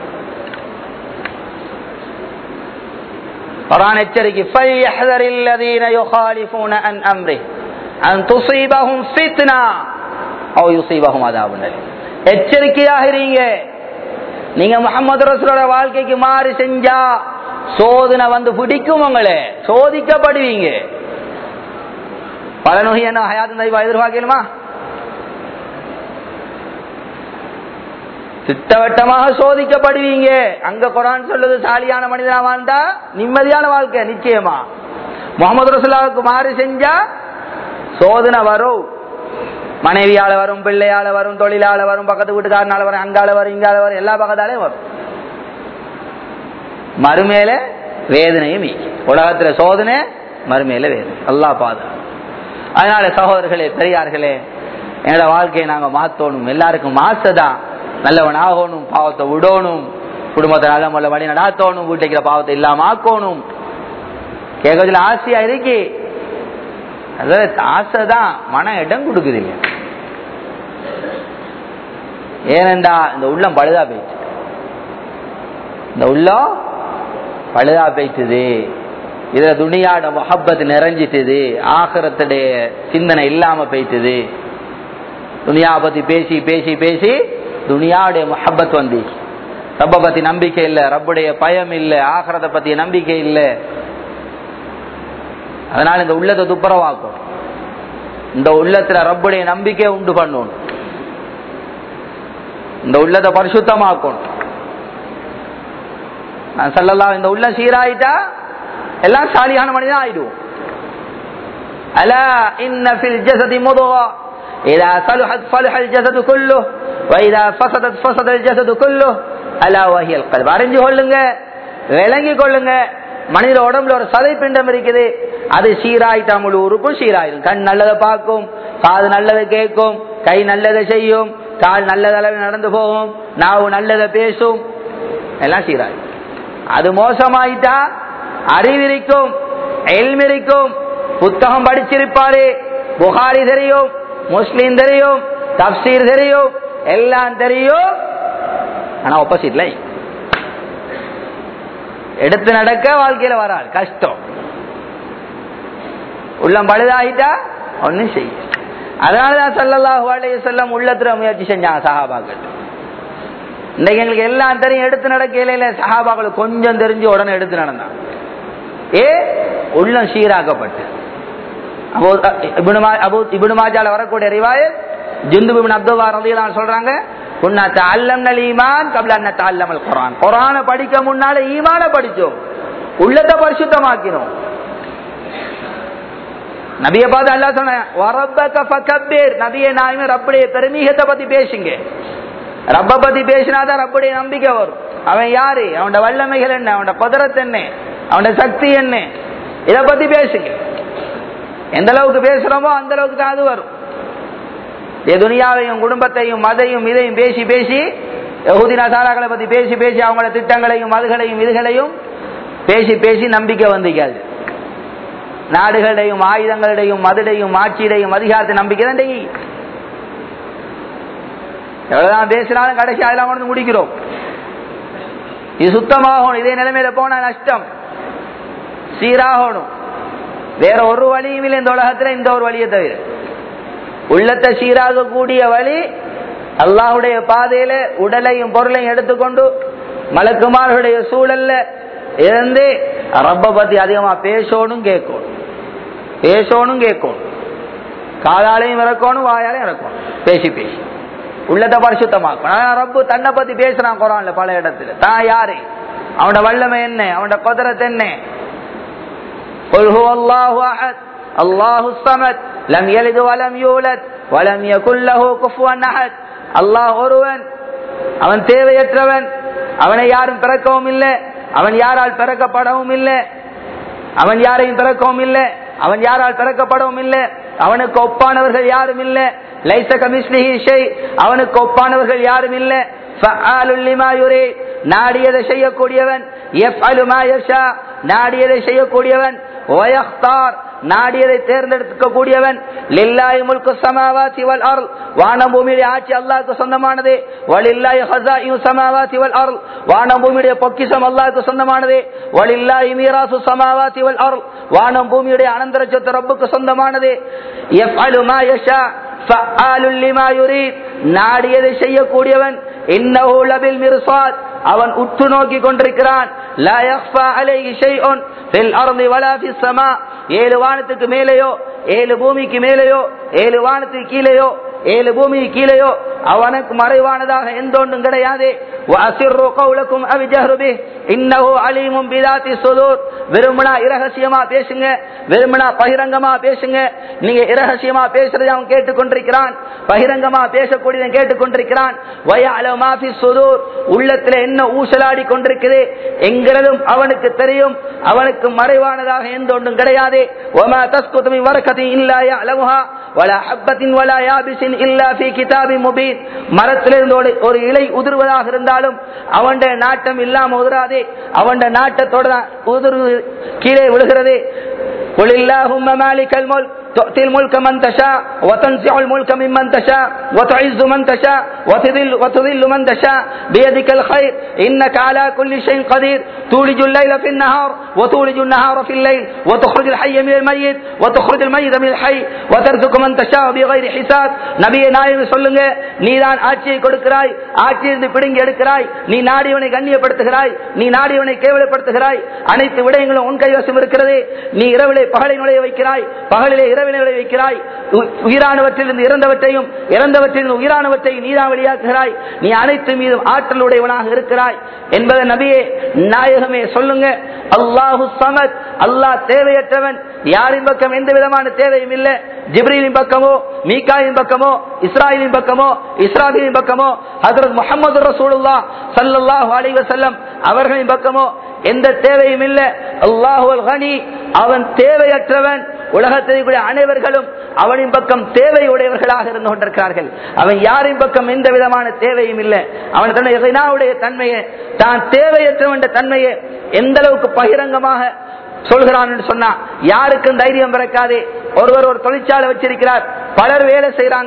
குரான் எச்சரிக்கை فَلْيَحْذَرِ الَّذِينَ يُخَالِفُونَ عَنْ أَمْرِهِ أَنْ تُصِيبَهُمْ فِتْنَةٌ أَوْ يُصِيبَهُمْ عَذَابٌ أَلِيمٌ எச்சரிக்கையாக இருங்க நீங்க முகமது ரசூலோட வாழ்க்கைக்கு மாறி செஞ்சா சோதனை வந்து பிடிக்கும் உங்களே சோதிக்கப்படுவீங்க பல நோய் என்ன ஹயாத் நைவா எதிர்பார்க்கணுமா திட்டவட்டமாக சோதிக்கப்படுவீங்க அங்க குரான் சொல்லுது சாலியான மனிதனா வாழ்ந்தா நிம்மதியான வாழ்க்கை நிச்சயமா முகமது ரசுல்லாவுக்கு மாறி செஞ்சா சோதனை வரும் மனைவியால வரும் பிள்ளையால வரும் தொழிலால வரும் பக்கத்து வீட்டுக்காரனால வரும் அங்கால வரும் இங்கால வரும் எல்லா பக்கத்தாலையும் வரும் மறுமேல வேதனையும் உலகத்துல சோதனை மறுமேல வேதனை அல்லா பாது அதனால சகோதரர்களே பெரியார்களே என்னோட வாழ்க்கையை நாங்க மாத்தணும் எல்லாருக்கும் ஆசைதான் நல்லவன் ஆகணும் பாவத்தை விடணும் குடும்பத்தை நல்ல முறை வழி நடாத்தணும் வீட்டுக்கிற பாவத்தை இல்லாம ஆக்கணும் கேட்கறதுல ஆசையா இருக்கு அதாவது ஆசைதான் மன இடம் கொடுக்குது இல்லையா ஏனெண்டா இந்த உள்ளம் பழுதா போயிடுச்சு இந்த உள்ளம் பழுதா போயிட்டுது இதுல துணியாட மொஹப்பத் நிறைஞ்சிட்டுது ஆகரத்துடைய சிந்தனை இல்லாம போயிட்டுது துனியா பத்தி பேசி பேசி பேசி துனியாவுடைய மொஹப்பத் வந்து ரப்ப பத்தி நம்பிக்கை இல்லை ரப்புடைய பயம் இல்லை ஆகரத்தை பத்திய நம்பிக்கை இல்லை அதனால இந்த உள்ளத்தை துப்புரவாக்கும் இந்த உள்ளத்துல ரப்புடைய நம்பிக்கை உண்டு பண்ணணும் இந்த உள்ளத்தை பரிசுத்தமாக்கணும் நான் சொல்லலாம் இந்த உள்ள சீராயிட்டா எல்லாம் சாலியான மனிதன் ஆயிடுவோம் அலா இன்ன ஃபில் ஜஸதி முதுகா إذا صلحت صلح الجسد كله وإذا فسدت فسد الجسد كله ألا وهي القلب அறிஞ்சு கொள்ளுங்க விளங்கி கொள்ளுங்க மனித உடம்புல ஒரு சதை பிண்டம் இருக்குது அது சீராயிட்டா முழு உறுப்பும் சீராயிடும் கண் நல்லதை பார்க்கும் காது நல்லதை கேட்கும் கை நல்லதை செய்யும் கால் நல்லதளவு நடந்து போகும் நாவு நல்லதை பேசும் எல்லாம் சீராயிடும் அது மோசமாயிட்டா அறிவிருக்கும் எல்மிருக்கும் புத்தகம் படிச்சிருப்பாரு புகாரி தெரியும் முஸ்லீம் தெரியும் தப்சீர் தெரியும் எல்லாம் தெரியும் ஆனா ஆப்போசிட்ல எடுத்து நடக்க வாழ்க்கையில வராது கஷ்டம் உள்ளம் பழுதாகிட்டா ஒன்னும் செய்ய அதனாலதான் சல்லல்லாஹு அலைஹி வஸல்லம் உள்ளத்துல முயற்சி செஞ்சாங்க சஹாபாக்கள் இன்னைக்கு எங்களுக்கு எல்லாம் தெரியும் எடுத்து நடக்கையில சஹாபாக்கள் கொஞ்சம் தெரிஞ்சு உடனே எடுத்து நடந்தாங்க ஏ உள்ளம் சீராக்கப்பட்டு இபுனு மாஜால வரக்கூடிய ரிவாயத் ஜிந்து பின் அப்துல்லா ரலியல்லாஹு சொல்றாங்க குன்னா தஅல்லம்னல் ஈமான் கப்ல அன் தஅல்லமல் குர்ஆன் குர்ஆனை படிக்க முன்னால ஈமான படிச்சோம் உள்ளத்தை பரிசுத்தமாக்கினோம் நபியை பார்த்து அல்லாஹ் சொன்ன வரப்பக ஃபகப்பீர் நபியே நாயுமே ரப்புடைய பெருமிகத்தை பத்தி பேசுங்க ரப்ப பத்தி பேசினாதான் ரப்புடைய நம்பிக்கை வரும் அவன் யாரு அவனோட வல்லமைகள் என்ன அவனோட குதிரத்து என்ன அவனோட சக்தி என்ன இதை பத்தி பேசுங்க எந்த அளவுக்கு பேசுறோமோ அந்த அளவுக்கு தான் அது வரும் துனியாவையும் குடும்பத்தையும் மதையும் இதையும் பேசி பேசி யகுதினா சாராக்களை பத்தி பேசி பேசி அவங்களோட திட்டங்களையும் மதுகளையும் இதுகளையும் பேசி பேசி நம்பிக்கை வந்திக்காது நாடுகளுடையும் ஆயுதங்களுடையும் மதுடையும் ஆட்சியுடையும் அதிகாரத்தை நம்பிக்கை தான் டெய் எவ்வளவுதான் பேசினாலும் கடைசி அதெல்லாம் கொண்டு முடிக்கிறோம் இது சுத்தமாகணும் இதே நிலைமையில போனா நஷ்டம் சீராகணும் வேற ஒரு வழியும் இல்லை இந்த உலகத்துல இந்த ஒரு வழியை தவிர உள்ளத்தை சீராக கூடிய வழி அல்லாஹுடைய பாதையில உடலையும் பொருளையும் எடுத்துக்கொண்டு மலக்குமார்களுடைய சூழல்ல இருந்து ரப்ப பத்தி அதிகமா பேசணும் கேட்கணும் பேசணும் கேட்கணும் காதாலையும் இறக்கணும் வாயாலையும் இறக்கணும் பேசி பேசி உள்ளத்தை பரிசுத்தமாக்கணும் ஆனா ரப்பு தன்னை பத்தி பேசுறான் குரான்ல பல இடத்துல தான் யாரு அவனோட வல்லமை என்ன அவனோட குதிரத்து என்ன قل هو الله احد الله الصمد لم يلد ولم يولد ولم يكن له كفوا احد அல்லாஹ் ஒருவன் அவன் தேவையற்றவன் அவனை யாரும் பிறக்கவும் இல்லை அவன் யாரால் பிறக்கப்படவும் இல்லை அவன் யாரையும் பிறக்கவும் இல்லை அவன் யாரால் பிறக்கப்படவும் இல்லை அவனுக்கு ஒப்பானவர்கள் யாரும் இல்லை லைச கமிஸ்லிஹி ஷை அவனுக்கு ஒப்பானவர்கள் யாரும் இல்லை நாடியதை செய்யக்கூடியவன் நாடியதை செய்யக்கூடியவன் நாடியதை தேர்ந்தெடுக்க கூடியவன் லில்லாய் முல்கு சமாவாதி வல் அருள் வானம் பூமியுடைய ஆட்சி அல்லாஹ்க்கு சொந்தமானது வலில்லாய் ஹஸாயு சமாவாதி வல் அருள் வானம் பூமியுடைய பொக்கிஷம் அல்லாஹ்க்கு சொந்தமானது வலில்லாய் மீராசு சமாவாதி வல் அருள் வானம் பூமியுடைய அனந்தர சொத்து ரப்புக்கு சொந்தமானது யஃஅலு மா யஷா ஃபஅலுல் லிமா யுரீத் நாடியதை செய்யக்கூடியவன் இன்னஹு லபில் மிர்சாத் அவன் உற்று நோக்கி கொண்டிருக்கிறான் லா யக்ஃபா அலைஹி ஷைஉன் ஃபில் அர்தி வலா ஃபிஸ் ஸமா ஏழு வானத்துக்கு மேலேயோ ஏழு பூமிக்கு மேலேயோ ஏழு வானத்துக்கு கீழேயோ ஏழு பூமிக்கு கீழேயோ அவனுக்கு மறைவானதாக எந்த ஒன்றும் கிடையாது விரும்பினா இரகசியமா பேசுங்க விரும்பினா பகிரங்கமா பேசுங்க நீங்க இரகசியமா பேசுறதை அவன் கேட்டுக்கொண்டிருக்கிறான் பகிரங்கமா பேசக்கூடியவன் கேட்டுக்கொண்டிருக்கிறான் உள்ளத்துல என்ன ஊசலாடி கொண்டிருக்குது என்கிறதும் அவனுக்கு தெரியும் அவனுக்கு மறைவானதாக எந்த ஒன்றும் கிடையாது மரத்திலிருந்து ஒரு இலை உதிர்வதாக இருந்தாலும் அவன் நாட்டம் இல்லாம உதிராதே அவன் நாட்டத்தோட உதிர்வு கீழே விழுகிறது قل اللهم مالك الملك تؤتي الملك من تشاء وتنزع الملك ممن تشاء وتعز من تشاء وتذل, وتذل من تشاء بيدك الخير إنك على كل شيء قدير تولج الليل في النهار وتولج النهار في الليل وتخرج الحي من الميت وتخرج الميت من الحي وترزق من تشاء بغير حساب நபியை நாயகம் சொல்லுங்க நீதான் ஆட்சியை கொடுக்கிறாய் ஆட்சியிலிருந்து பிடுங்கி எடுக்கிறாய் நீ நாடியவனை கண்ணியப்படுத்துகிறாய் நீ நாடியவனை கேவலப்படுத்துகிறாய் அனைத்து விடயங்களும் உன் கைவசம் இருக்கிறது நீ இரவிலே பகலை நுழைய வைக்கிறாய் பகலிலே இரவினை நுழைய வைக்கிறாய் உயிரானவற்றிலிருந்து இறந்தவற்றையும் இறந்தவற்றிலிருந்து உயிரானவற்றையும் நீதான் வெளியாக்குகிறாய் நீ அனைத்து மீதும் ஆற்றல் உடையவனாக இருக்கிறாய் என்பதை நபியே நாயகமே சொல்லுங்க அல்லாஹு சமத் அல்லாஹ் தேவையற்றவன் யாரின் பக்கம் எந்த விதமான தேவையும் இல்லை ஜிப்ரீலின் பக்கமோ மீகாயின் பக்கமோ இஸ்ராயலின் பக்கமோ இஸ்ராபிலின் பக்கமோ ஹதரத் முகமது ரசூலுல்லா சல்லல்லாஹு அலைஹி வஸல்லம் அவர்களின் பக்கமோ எந்த தேவையும் இல்லை அல்லாஹுல் கனி அவன் தேவையற்றவன் உலகத்தில் கூடிய அனைவர்களும் அவனின் பக்கம் தேவை உடையவர்களாக இருந்து கொண்டிருக்கிறார்கள் அவன் யாரின் பக்கம் எந்த விதமான தேவையும் இல்லை அவன் தன்னுடைய தன்மையை தான் தேவையற்றவன் தன்மையை எந்த அளவுக்கு பகிரங்கமாக சொல்கிறான் என்று சொன்னா யாருக்கும் தைரியம் பிறக்காது ஒருவர் ஒரு தொழிற்சாலை வச்சிருக்கிறார் பலர் வேலை செய்யறாங்க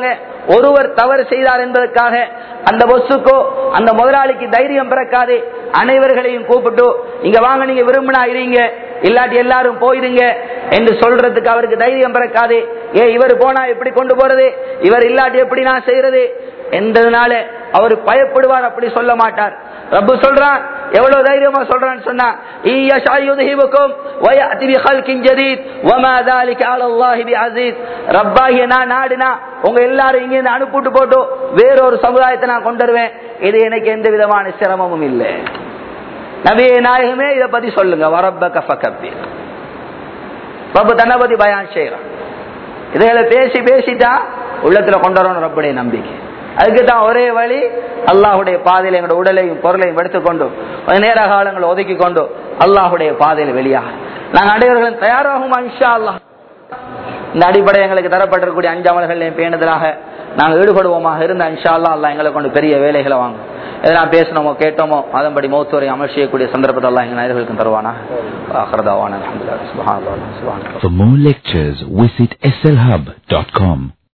ஒருவர் தவறு செய்தார் என்பதற்காக அந்த பொஸ்ஸுக்கோ அந்த முதலாளிக்கு தைரியம் பிறக்காது அனைவர்களையும் கூப்பிட்டு இங்க வாங்க நீங்க விரும்பினா இருங்க இல்லாட்டி எல்லாரும் போயிருங்க என்று சொல்றதுக்கு அவருக்கு தைரியம் பிறக்காது ஏ இவர் போனா எப்படி கொண்டு போறது இவர் இல்லாட்டி எப்படி நான் செய்யறது என்றதுனால அவர் பயப்படுவார் அப்படி சொல்ல மாட்டார் ரப்பு சொல்றான் எவ்வளவு தைரியமா சொல்றான்னு சொன்னா ஈயஷா யுذهبكم وياتي بخلق جديد وما ذلك على الله بعزيز ரப்பாகிய நான் நாடினா உங்க எல்லாரும் இங்க இருந்து அனுப்பிட்டு போட்டு வேறொரு சமுதாயத்தை நான் கொண்டு வருவேன் இது எனக்கு எந்த விதமான சிரமமும் இல்லை நபியே நாயகமே இதை பத்தி சொல்லுங்க வரப்ப கஃபீர் ரப்பு தன்னை பத்தி பயான் செய்யறான் இதைகளை பேசி பேசிட்டா உள்ளத்துல கொண்டு வரணும் ரப்புடைய நம்பிக்கை அதுக்கு தான் ஒரே வழி அல்லாஹுடைய பாதையில் எங்களோட உடலையும் பொருளையும் எடுத்துக்கொண்டு கொஞ்ச நேர காலங்களை ஒதுக்கி கொண்டு அல்லாஹுடைய பாதையில் வெளியாக நாங்கள் அனைவர்களும் தயாராகும் இன்ஷா அல்லாஹ் இந்த அடிப்படை எங்களுக்கு தரப்பட்டிருக்கக்கூடிய அஞ்சு அமல்களையும் பேணுதலாக நாங்கள் ஈடுபடுவோமாக இருந்த இன்ஷா அல்லா அல்லாஹ் எங்களை கொண்டு பெரிய வேலைகளை வாங்க எதனா பேசணுமோ கேட்டோமோ அதன்படி மௌத்துவரை அமல் செய்யக்கூடிய சந்தர்ப்பத்தை எல்லாம் எங்கள் நேர்களுக்கும் தருவானா ஆஹ்ரதாவான அல்ஹம்துலில்லாஹ் சுப்ஹானல்லாஹ் சுப்ஹானல்லாஹ் For more lectures, visit slhub.com.